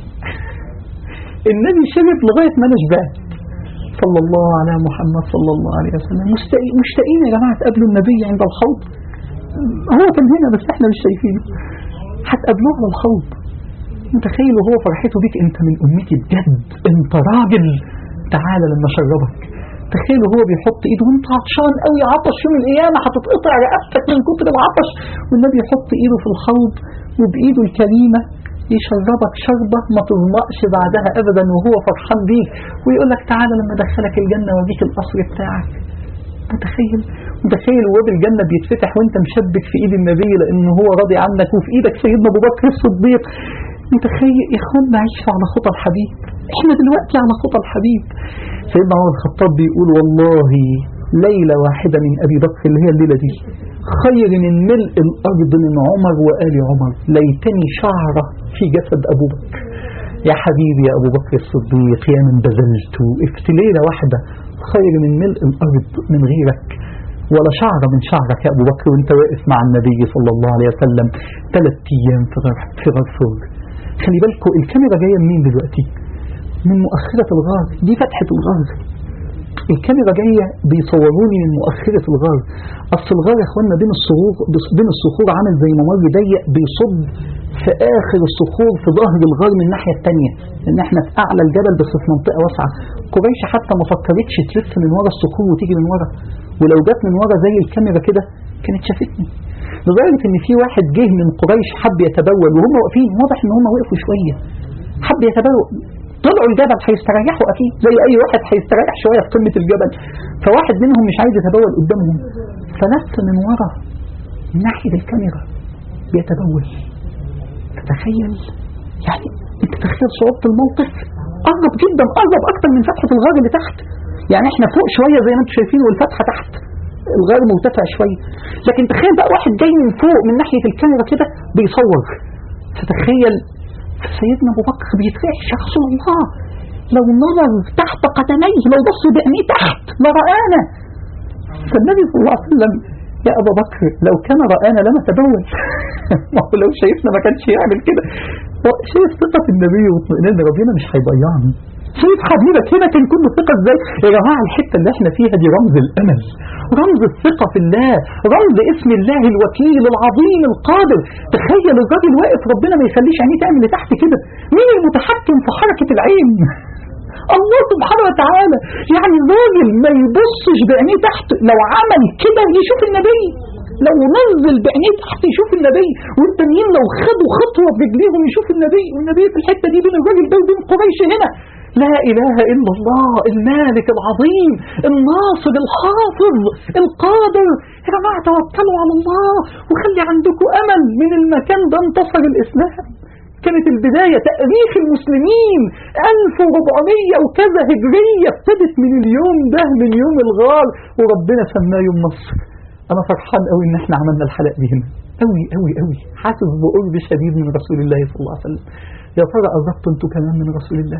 النبي شرب لغاية ما أنا شبعت صلى الله على محمد صلى الله عليه وسلم مشتاقين مشتاقين يا جماعة تقابلوا النبي عند الحوض هو كان هنا بس احنا مش شايفينه هتقابلوه على الحوض متخيل وهو فرحته بيك انت من امتي بجد انت راجل تعالى لما اشربك تخيل وهو بيحط ايده وانت عطشان قوي عطش يوم القيامه هتتقطع رقبتك من كتر العطش والنبي يحط ايده في الحوض وبايده الكريمه يشربك شربة ما تظمأش بعدها أبدا وهو فرحان بيك ويقول لك تعالى لما أدخلك الجنة وأديك القصر بتاعك متخيل متخيل وباب الجنة بيتفتح وانت مشبك في ايد النبي لانه هو راضي عنك وفي ايدك سيدنا ابو بكر الصديق متخيل يا اخوان نعيش على خطى الحبيب احنا دلوقتي على خطى الحبيب سيدنا عمر الخطاب بيقول والله ليلة واحدة من أبي بكر اللي هي الليلة دي خير من ملء الأرض من عمر وآل عمر ليتني شعرة في جسد أبو بكر يا حبيبي يا أبو بكر الصديق يا من بذلت وقفت ليلة واحدة خير من ملء الأرض من غيرك ولا شعرة من شعرك يا أبو بكر وانت واقف مع النبي صلى الله عليه وسلم ثلاث أيام في غار في غار ثور خلي بالكم الكاميرا جاية منين دلوقتي من مؤخرة الغار دي فتحة الغار الكاميرا جاية بيصوروني من مؤخرة الغار أصل الغار يا إخواننا بين الصخور بين الصخور عامل زي ممر ضيق بيصب في آخر الصخور في ظهر الغار من الناحية التانية لأن احنا في أعلى الجبل بس في منطقة واسعة قريش حتى ما فكرتش تلف من ورا الصخور وتيجي من ورا ولو جت من ورا زي الكاميرا كده كانت شافتني لدرجة إن في واحد جه من قريش حب يتبول وهم واقفين واضح إن هم وقفوا شوية حب يتبول طلعوا الجبل هيستريحوا اكيد زي اي واحد هيستريح شويه في قمه الجبل فواحد منهم مش عايز يتبول قدامهم فلف من ورا من ناحيه الكاميرا بيتبول تتخيل يعني انت تتخيل صعوبه الموقف قرب جدا قرب اكتر من فتحه الغار اللي تحت يعني احنا فوق شويه زي ما انتم شايفين والفتحه تحت الغار مرتفع شويه لكن تخيل بقى واحد جاي من فوق من ناحيه الكاميرا كده بيصور فتخيل سيدنا ابو بكر بيترعش يا رسول الله لو نظر تحت قدميه لو بص بعينيه تحت لرآنا فالنبي صلى الله عليه وسلم يا ابا بكر لو كان رآنا لما تبول ما هو لو شايفنا ما كانش يعمل كده هو شايف ثقة النبي واطمئنان ربنا مش هيضيعني شايف حبيبك هنا كان كله ثقة ازاي يا جماعة الحتة اللي احنا فيها دي رمز الامل رمز الثقة في الله رمز اسم الله الوكيل العظيم القادر تخيل الراجل واقف ربنا ما يخليش عينيه تعمل لتحت كده مين المتحكم في حركة العين الله سبحانه وتعالى يعني الراجل ما يبصش بعينيه تحت لو عمل كده يشوف النبي لو نزل بعينيه تحت يشوف النبي والتانيين لو خدوا خطوه برجليهم يشوف النبي والنبي في الحته دي بين الراجل ده وبين قريش هنا لا اله الا الله المالك العظيم الناصر الحافظ القادر يا جماعه توكلوا على الله وخلي عندكم امل من المكان ده انتصر الاسلام كانت البداية تأريخ المسلمين 1400 وكذا هجرية ابتدت من اليوم ده من يوم الغار وربنا سماه يوم نصر أنا فرحان قوي إن إحنا عملنا الحلقة دي هنا قوي قوي قوي حاسس بقرب شديد من رسول الله صلى الله عليه وسلم يا ترى قربتوا أنتوا كمان من رسول الله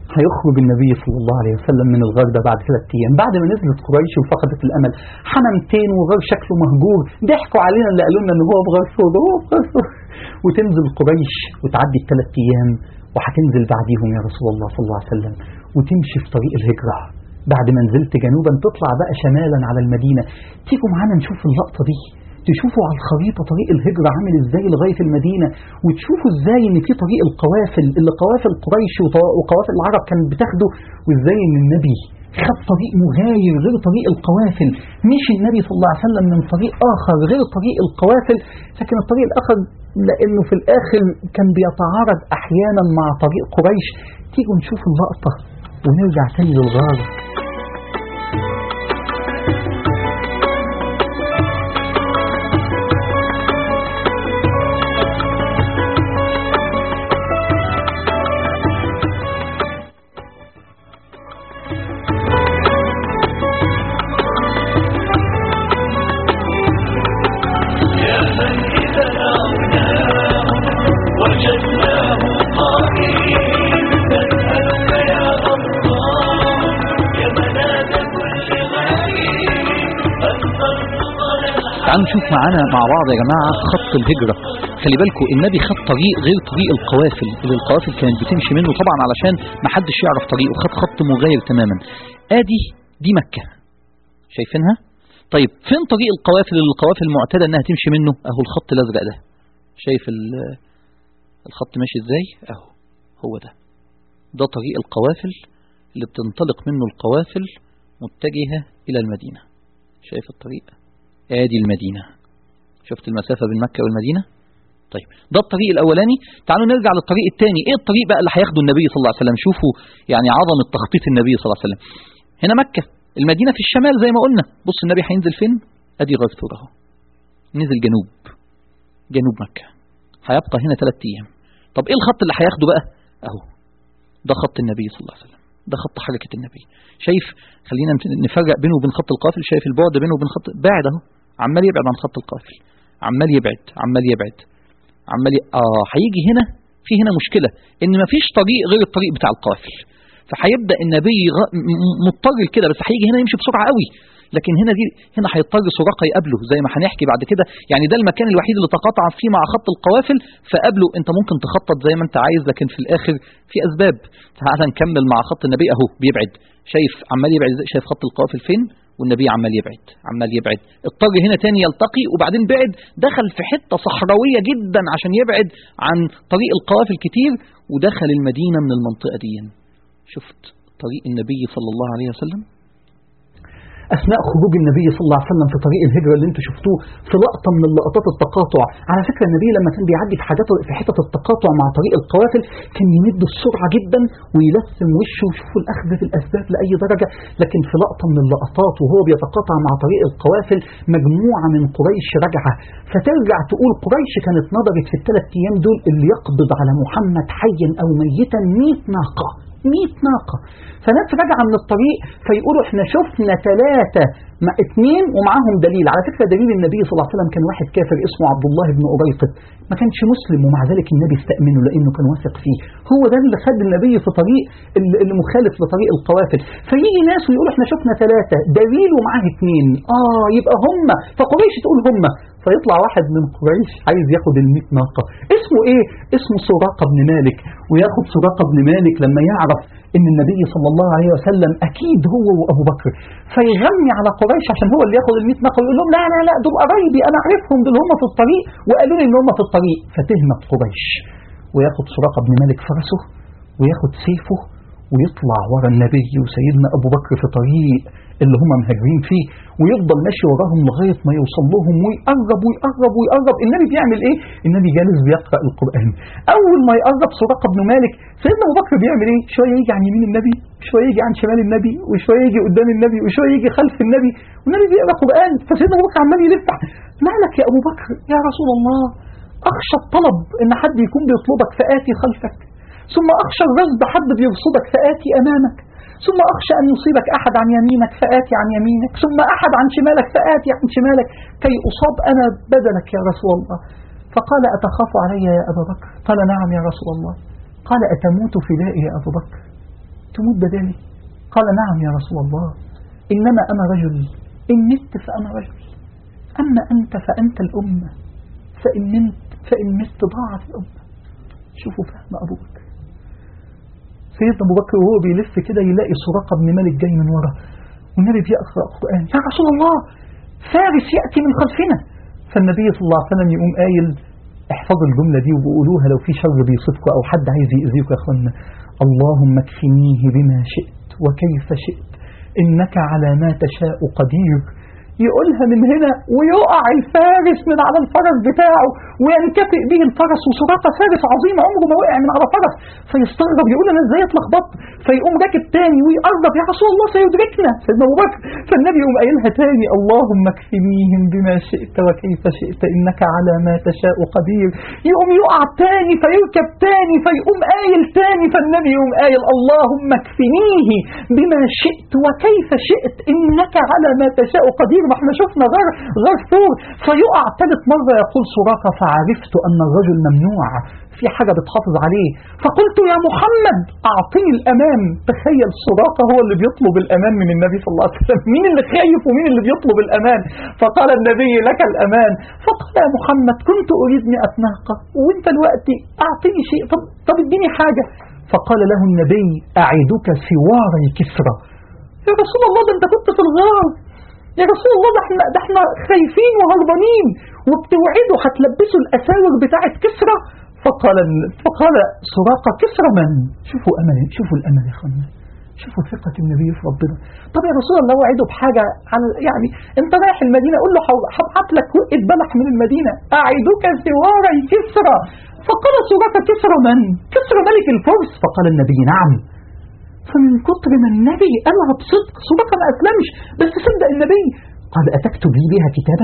هيخرج النبي صلى الله عليه وسلم من الغار ده بعد ثلاث ايام بعد ما نزلت قريش وفقدت الامل حمامتين وغار شكله مهجور ضحكوا علينا اللي قالوا لنا ان هو بغار سود هو بغار سود وتنزل قريش وتعدي الثلاث ايام وهتنزل بعديهم يا رسول الله صلى الله عليه وسلم وتمشي في طريق الهجره بعد ما نزلت جنوبا تطلع بقى شمالا على المدينه تيجوا معانا نشوف اللقطه دي تشوفوا على الخريطة طريق الهجرة عامل ازاي لغاية المدينة وتشوفوا ازاي ان في طريق القوافل اللي قوافل قريش وط- وقوافل العرب كانت بتاخده وازاي ان النبي خد طريق مغاير غير طريق القوافل مشي النبي صلى الله عليه وسلم من طريق آخر غير طريق القوافل لكن الطريق الآخر لأنه في الآخر كان بيتعارض أحيانا مع طريق قريش تيجوا نشوف اللقطة ونرجع تاني للغار يا من إذا دعوناه وجدناه قائم نسألك يا الله يا مناد كل غريب أن ترزق لنا تعالوا نشوف معانا مع بعض يا جماعة خط الهجرة خلي بالكم النبي خد طريق غير طريق القوافل اللي القوافل كانت بتمشي منه طبعا علشان ما حدش يعرف طريقه خد خط مغاير تماما ادي دي مكة شايفينها طيب فين طريق القوافل اللي القوافل معتادة انها تمشي منه اهو الخط الازرق ده شايف ال- الخط ماشي ازاي اهو هو ده ده طريق القوافل اللي بتنطلق منه القوافل متجهة الى المدينة شايف الطريق ادي المدينة شفت المسافة بين مكة والمدينة طيب ده الطريق الاولاني تعالوا نرجع للطريق الثاني ايه الطريق بقى اللي هياخده النبي صلى الله عليه وسلم شوفوا يعني عظمة تخطيط النبي صلى الله عليه وسلم هنا مكة المدينة في الشمال زي ما قلنا بص النبي هينزل فين ادي غار ثور اهو نزل جنوب جنوب مكة هيبقى هنا ثلاث ايام طب ايه الخط اللي هياخده بقى اهو ده خط النبي صلى الله عليه وسلم ده خط حركة النبي شايف خلينا نفرق بينه وبين خط القافل شايف البعد بينه وبين خط باعد اهو عمال يبعد عن خط القافل عمال يبعد عمال يبعد عمال ي... اه هيجي هنا في هنا مشكلة ان مفيش طريق غير الطريق بتاع القافل فهيبدا النبي غ... م- م- مضطر لكده بس هيجي هنا يمشي بسرعه قوي لكن هنا دي هنا هيضطر سراقه يقابله زي ما هنحكي بعد كده يعني ده المكان الوحيد اللي تقاطع فيه مع خط القوافل فقابله انت ممكن تخطط زي ما انت عايز لكن في الاخر في اسباب تعال نكمل مع خط النبي اهو بيبعد شايف عمال يبعد ازاي؟ شايف خط القوافل فين والنبي عمال يبعد عمال يبعد اضطر هنا تاني يلتقي وبعدين بعد دخل في حته صحراويه جدا عشان يبعد عن طريق القوافل كتير ودخل المدينه من المنطقه دي شفت طريق النبي صلى الله عليه وسلم اثناء خروج النبي صلى الله عليه وسلم في طريق الهجره اللي انتم شفتوه في لقطه من لقطات التقاطع على فكره النبي لما كان بيعدي في حاجات في حتت التقاطع مع طريق القوافل كان يمد السرعه جدا ويلثم وشه ويشوفوا الاخذ في الاسباب لاي درجه لكن في لقطه من اللقطات وهو بيتقاطع مع طريق القوافل مجموعه من قريش راجعه فترجع تقول قريش كانت نظرت في الثلاث ايام دول اللي يقبض على محمد حيا او ميتا 100 ناقه 100 ناقة فناس راجعة من الطريق فيقولوا احنا شفنا ثلاثة مع اثنين ومعاهم دليل على فكرة دليل النبي صلى الله عليه وسلم كان واحد كافر اسمه عبد الله بن أريقط ما كانش مسلم ومع ذلك النبي استأمنه لأنه كان واثق فيه هو ده اللي خد النبي في طريق اللي اللي مخالف لطريق القوافل فيجي ناس ويقولوا احنا شفنا ثلاثة دليل ومعاه اثنين اه يبقى هم فقريش تقول هم فيطلع واحد من قريش عايز ياخد ال 100 ناقة اسمه ايه اسمه سراقة بن مالك وياخد سراقة بن مالك لما يعرف ان النبي صلى الله عليه وسلم اكيد هو وابو بكر فيغني على قريش عشان هو اللي ياخد ال 100 ناقة ويقول لهم لا لا لا دول قرايبي انا عارفهم دول هم في الطريق وقالوا لي ان هم في الطريق فتهمت قريش وياخد سراقة بن مالك فرسه وياخد سيفه ويطلع ورا النبي وسيدنا ابو بكر في طريق اللي هم مهاجرين فيه ويفضل ماشي وراهم لغايه ما يوصل لهم ويقرب ويقرب ويقرب النبي بيعمل ايه؟ النبي جالس بيقرا القران اول ما يقرب سراقه بن مالك سيدنا ابو بكر بيعمل ايه؟ شويه يجي عن يمين النبي شويه يجي عن شمال النبي وشويه يجي قدام النبي وشويه يجي خلف النبي والنبي بيقرا قران فسيدنا ابو بكر عمال يلف مالك يا ابو بكر يا رسول الله اخشى الطلب ان حد يكون بيطلبك فاتي خلفك ثم أخشى الرصد حد بيرصدك فآتي أمامك ثم أخشى أن يصيبك أحد عن يمينك فآتي عن يمينك ثم أحد عن شمالك فآتي عن شمالك كي أصاب أنا بدلك يا رسول الله فقال أتخاف علي يا أبا بكر قال نعم يا رسول الله قال أتموت فدائي يا أبو بكر تموت بدالي قال نعم يا رسول الله إنما أنا رجل إن مت فأنا رجل أما أنت فأنت الأمة فإن نمت فإن مت ضاعت الأمة شوفوا فهم أبو بكر سيدنا أبو بكر وهو بيلف كده يلاقي سراقة بن مالك جاي من ورا والنبي بيقرأ القرآن يا رسول الله فارس يأتي من خلفنا فالنبي صلى الله عليه وسلم يقوم قايل احفظوا الجملة دي وقولوها لو في شر بيصيبكم أو حد عايز يأذيكم يا أخوانا اللهم اكفنيه بما شئت وكيف شئت إنك على ما تشاء قدير يقولها من هنا ويقع الفارس من على الفرس بتاعه وينكفئ به الفرس وسراقة فارس عظيم عمره ما وقع من على فرس فيستغرب يقول انا ازاي اتلخبطت فيقوم راكب تاني ويقرب يا رسول الله سيدركنا سيدنا ابو بكر فالنبي يقوم قايلها تاني اللهم اكفنيهم بما شئت وكيف شئت انك على ما تشاء قدير يقوم يقع تاني فيركب تاني فيقوم قايل تاني فالنبي يقوم قايل اللهم اكفنيه بما شئت وكيف شئت انك على ما تشاء قدير ما احنا شفنا غير غير فور فيقع ثالث مرة يقول سراقة فعرفت أن الرجل ممنوع في حاجة بتحافظ عليه فقلت يا محمد أعطني الأمان تخيل سراقة هو اللي بيطلب الأمان من النبي صلى الله عليه وسلم مين اللي خايف ومين اللي بيطلب الأمان فقال النبي لك الأمان فقال يا محمد كنت أريد مئة ناقة وانت دلوقتي أعطيني شيء طب, طب اديني حاجة فقال له النبي أعدك سواري كسرى يا رسول الله ده انت كنت في الغار يا رسول الله ده احنا, ده احنا خايفين وهربانين وبتوعدوا هتلبسوا الأساور بتاعت كسرى فقال فقال سراقة كسرى من شوفوا أمل شوفوا الأمل يا اخوانا شوفوا ثقة النبي في ربنا طب يا رسول الله وعده بحاجة عن يعني انت رايح المدينة قول له هبعت لك وقت بلح من المدينة أعدك سواري كسرى فقال سراقة كسرى من كسرى ملك الفرس فقال النبي نعم فمن كتر ما النبي قالها بصدق سراقة ما أسلمش بس صدق النبي قال أتكتب لي بها كتابا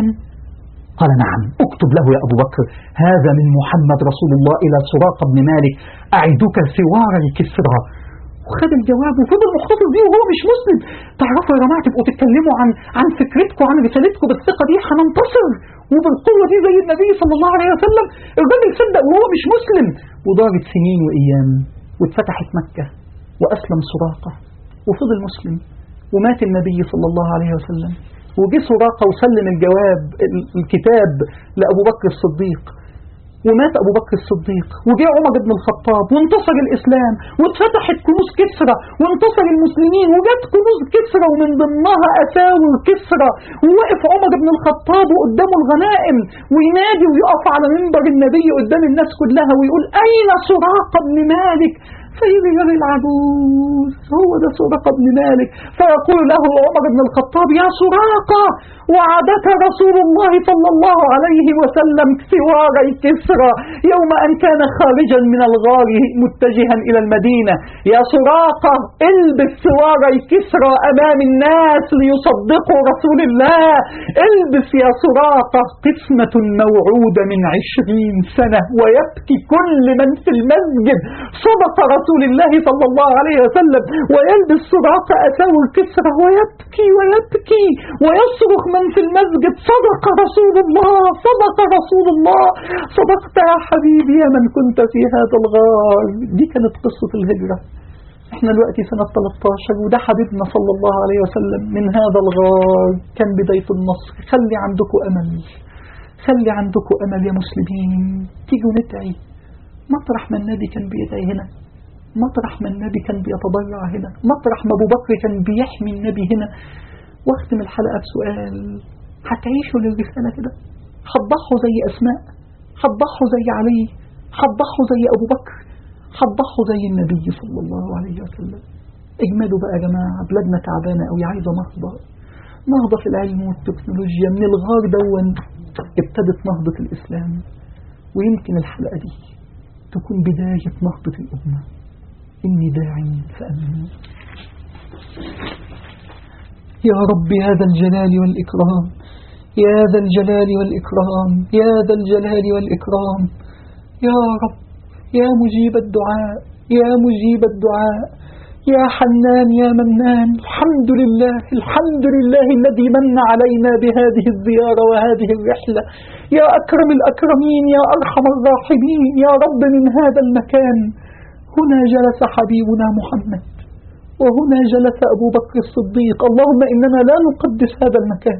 قال نعم اكتب له يا أبو بكر هذا من محمد رسول الله إلى سراقة بن مالك أعدك سواري كسرى وخد الجواب وفضل محتفظ بيه وهو مش مسلم تعرفوا يا جماعه تبقوا تتكلموا عن عن فكرتكم عن رسالتكم بالثقه دي هننتصر وبالقوه دي زي النبي صلى الله عليه وسلم الراجل صدق وهو مش مسلم ودارت سنين وايام واتفتحت مكه واسلم سراقه وفضل مسلم ومات النبي صلى الله عليه وسلم وجه سراقه وسلم الجواب الكتاب لابو بكر الصديق ومات أبو بكر الصديق وجاء عمر بن الخطاب وانتصر الإسلام واتفتحت كنوز كسرى وانتصر المسلمين وجت كنوز كسرى ومن ضمنها أساور كسرى ووقف عمر بن الخطاب وقدامه الغنائم وينادي ويقف على منبر النبي قدام الناس كلها ويقول أين سراقة بن مالك فيجي الراجل العجوز هو ده سراقة بن مالك فيقول له عمر بن الخطاب يا سراقة وعدك رسول الله صلى الله عليه وسلم سواري كسرى يوم أن كان خارجا من الغار متجها إلى المدينة يا سراقة البس سواري كسرى أمام الناس ليصدقوا رسول الله البس يا سراقة قسمة موعودة من عشرين سنة ويبكي كل من في المسجد صدق رسول الله صلى الله عليه وسلم ويلبس سراقة أساور كسرى ويبكي ويبكي ويصرخ من في المسجد صدق رسول الله صدق رسول الله صدقت يا حبيبي يا من كنت في هذا الغار دي كانت قصة الهجرة احنا دلوقتي سنة 13 وده حبيبنا صلى الله عليه وسلم من هذا الغار كان بداية النصر خلي عندكم أمل خلي عندكم أمل يا مسلمين تيجوا ندعي مطرح ما النبي كان بيدعي هنا مطرح ما النبي كان بيتضرع هنا مطرح ما أبو بكر كان بيحمي النبي هنا واختم الحلقة بسؤال هتعيشوا للرسالة كده هتضحوا زي أسماء هتضحوا زي علي هتضحوا زي أبو بكر هتضحوا زي النبي صلى الله عليه وسلم اجمدوا بقى يا جماعة بلادنا تعبانة أوي عايزة نهضة نهضة في العلم والتكنولوجيا من الغار دون ابتدت نهضة الإسلام ويمكن الحلقة دي تكون بداية نهضة الأمة إني داعي فأمنوا يا رب يا ذا الجلال والإكرام يا ذا الجلال والإكرام يا ذا الجلال والإكرام يا رب يا مجيب الدعاء يا مجيب الدعاء يا حنان يا منان الحمد لله الحمد لله الذي من علينا بهذه الزيارة وهذه الرحلة يا أكرم الأكرمين يا أرحم الراحمين يا رب من هذا المكان هنا جلس حبيبنا محمد وهنا جلس أبو بكر الصديق اللهم إننا لا نقدس هذا المكان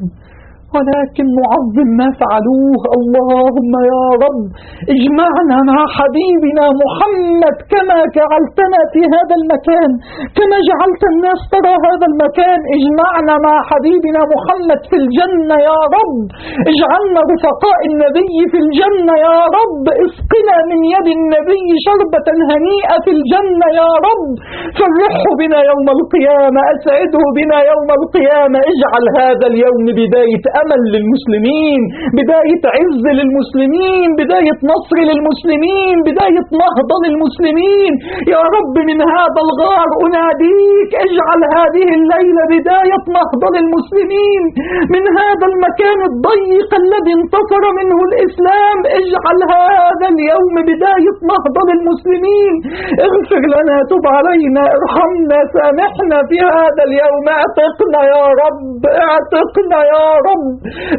ولكن نعظم ما فعلوه اللهم يا رب اجمعنا مع حبيبنا محمد كما جعلتنا في هذا المكان كما جعلت الناس ترى هذا المكان اجمعنا مع حبيبنا محمد في الجنة يا رب اجعلنا رفقاء النبي في الجنة يا رب اسقنا من يد النبي شربة هنيئة في الجنة يا رب فرحه بنا يوم القيامة أسعده بنا يوم القيامة اجعل هذا اليوم بداية أمل للمسلمين بداية عز للمسلمين بداية نصر للمسلمين بداية نهضة للمسلمين يا رب من هذا الغار أناديك اجعل هذه الليلة بداية نهضة للمسلمين من هذا المكان الضيق الذي انتصر منه الإسلام اجعل هذا اليوم بداية نهضة للمسلمين اغفر لنا تب علينا ارحمنا سامحنا في هذا اليوم اعتقنا يا رب اعتقنا يا رب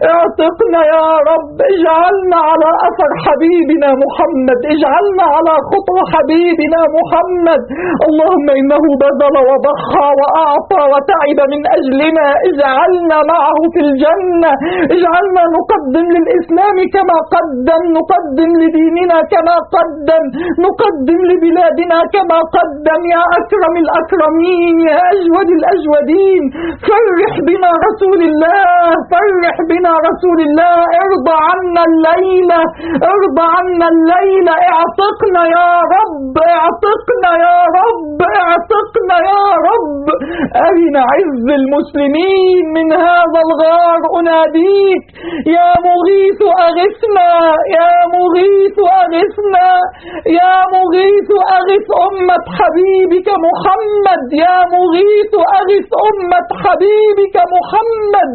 اعتقنا يا رب اجعلنا على أثر حبيبنا محمد اجعلنا على خطوة حبيبنا محمد اللهم إنه بذل وضحى وأعطى وتعب من أجلنا اجعلنا معه في الجنة اجعلنا نقدم للإسلام كما قدم نقدم لديننا كما قدم نقدم لبلادنا كما قدم يا أكرم الأكرمين يا أجود الأجودين فرح بنا رسول الله فرح بنا رسول الله ارضى عنا الليلة ارضى عنا الليلة اعتقنا يا رب اعتقنا يا رب اعتقنا يا رب أرنا عز المسلمين من هذا الغار أناديك يا مغيث أغثنا يا مغيث أغثنا يا مغيث أغث أمة حبيبك محمد يا مغيث أغث أمة حبيبك محمد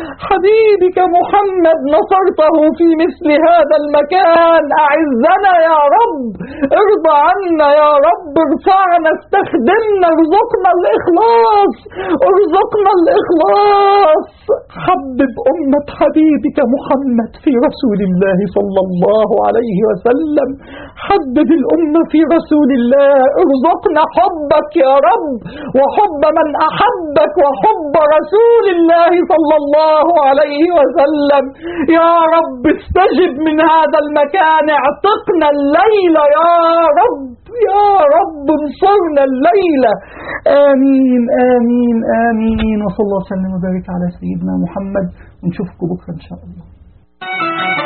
حبيبك محمد نصرته في مثل هذا المكان أعزنا يا رب ارضى عنا يا رب ارفعنا استخدمنا ارزقنا الإخلاص ارزقنا الإخلاص حبب أمة حبيبك محمد في رسول الله صلى الله عليه وسلم حبب الأمة في رسول الله ارزقنا حبك يا رب وحب من أحبك وحب رسول الله صلى الله عليه وسلم يا رب استجب من هذا المكان اعتقنا الليلة يا رب يا رب انصرنا الليلة آمين آمين آمين وصلى الله وسلم وبارك على سيدنا محمد ونشوفكم بكرة إن شاء الله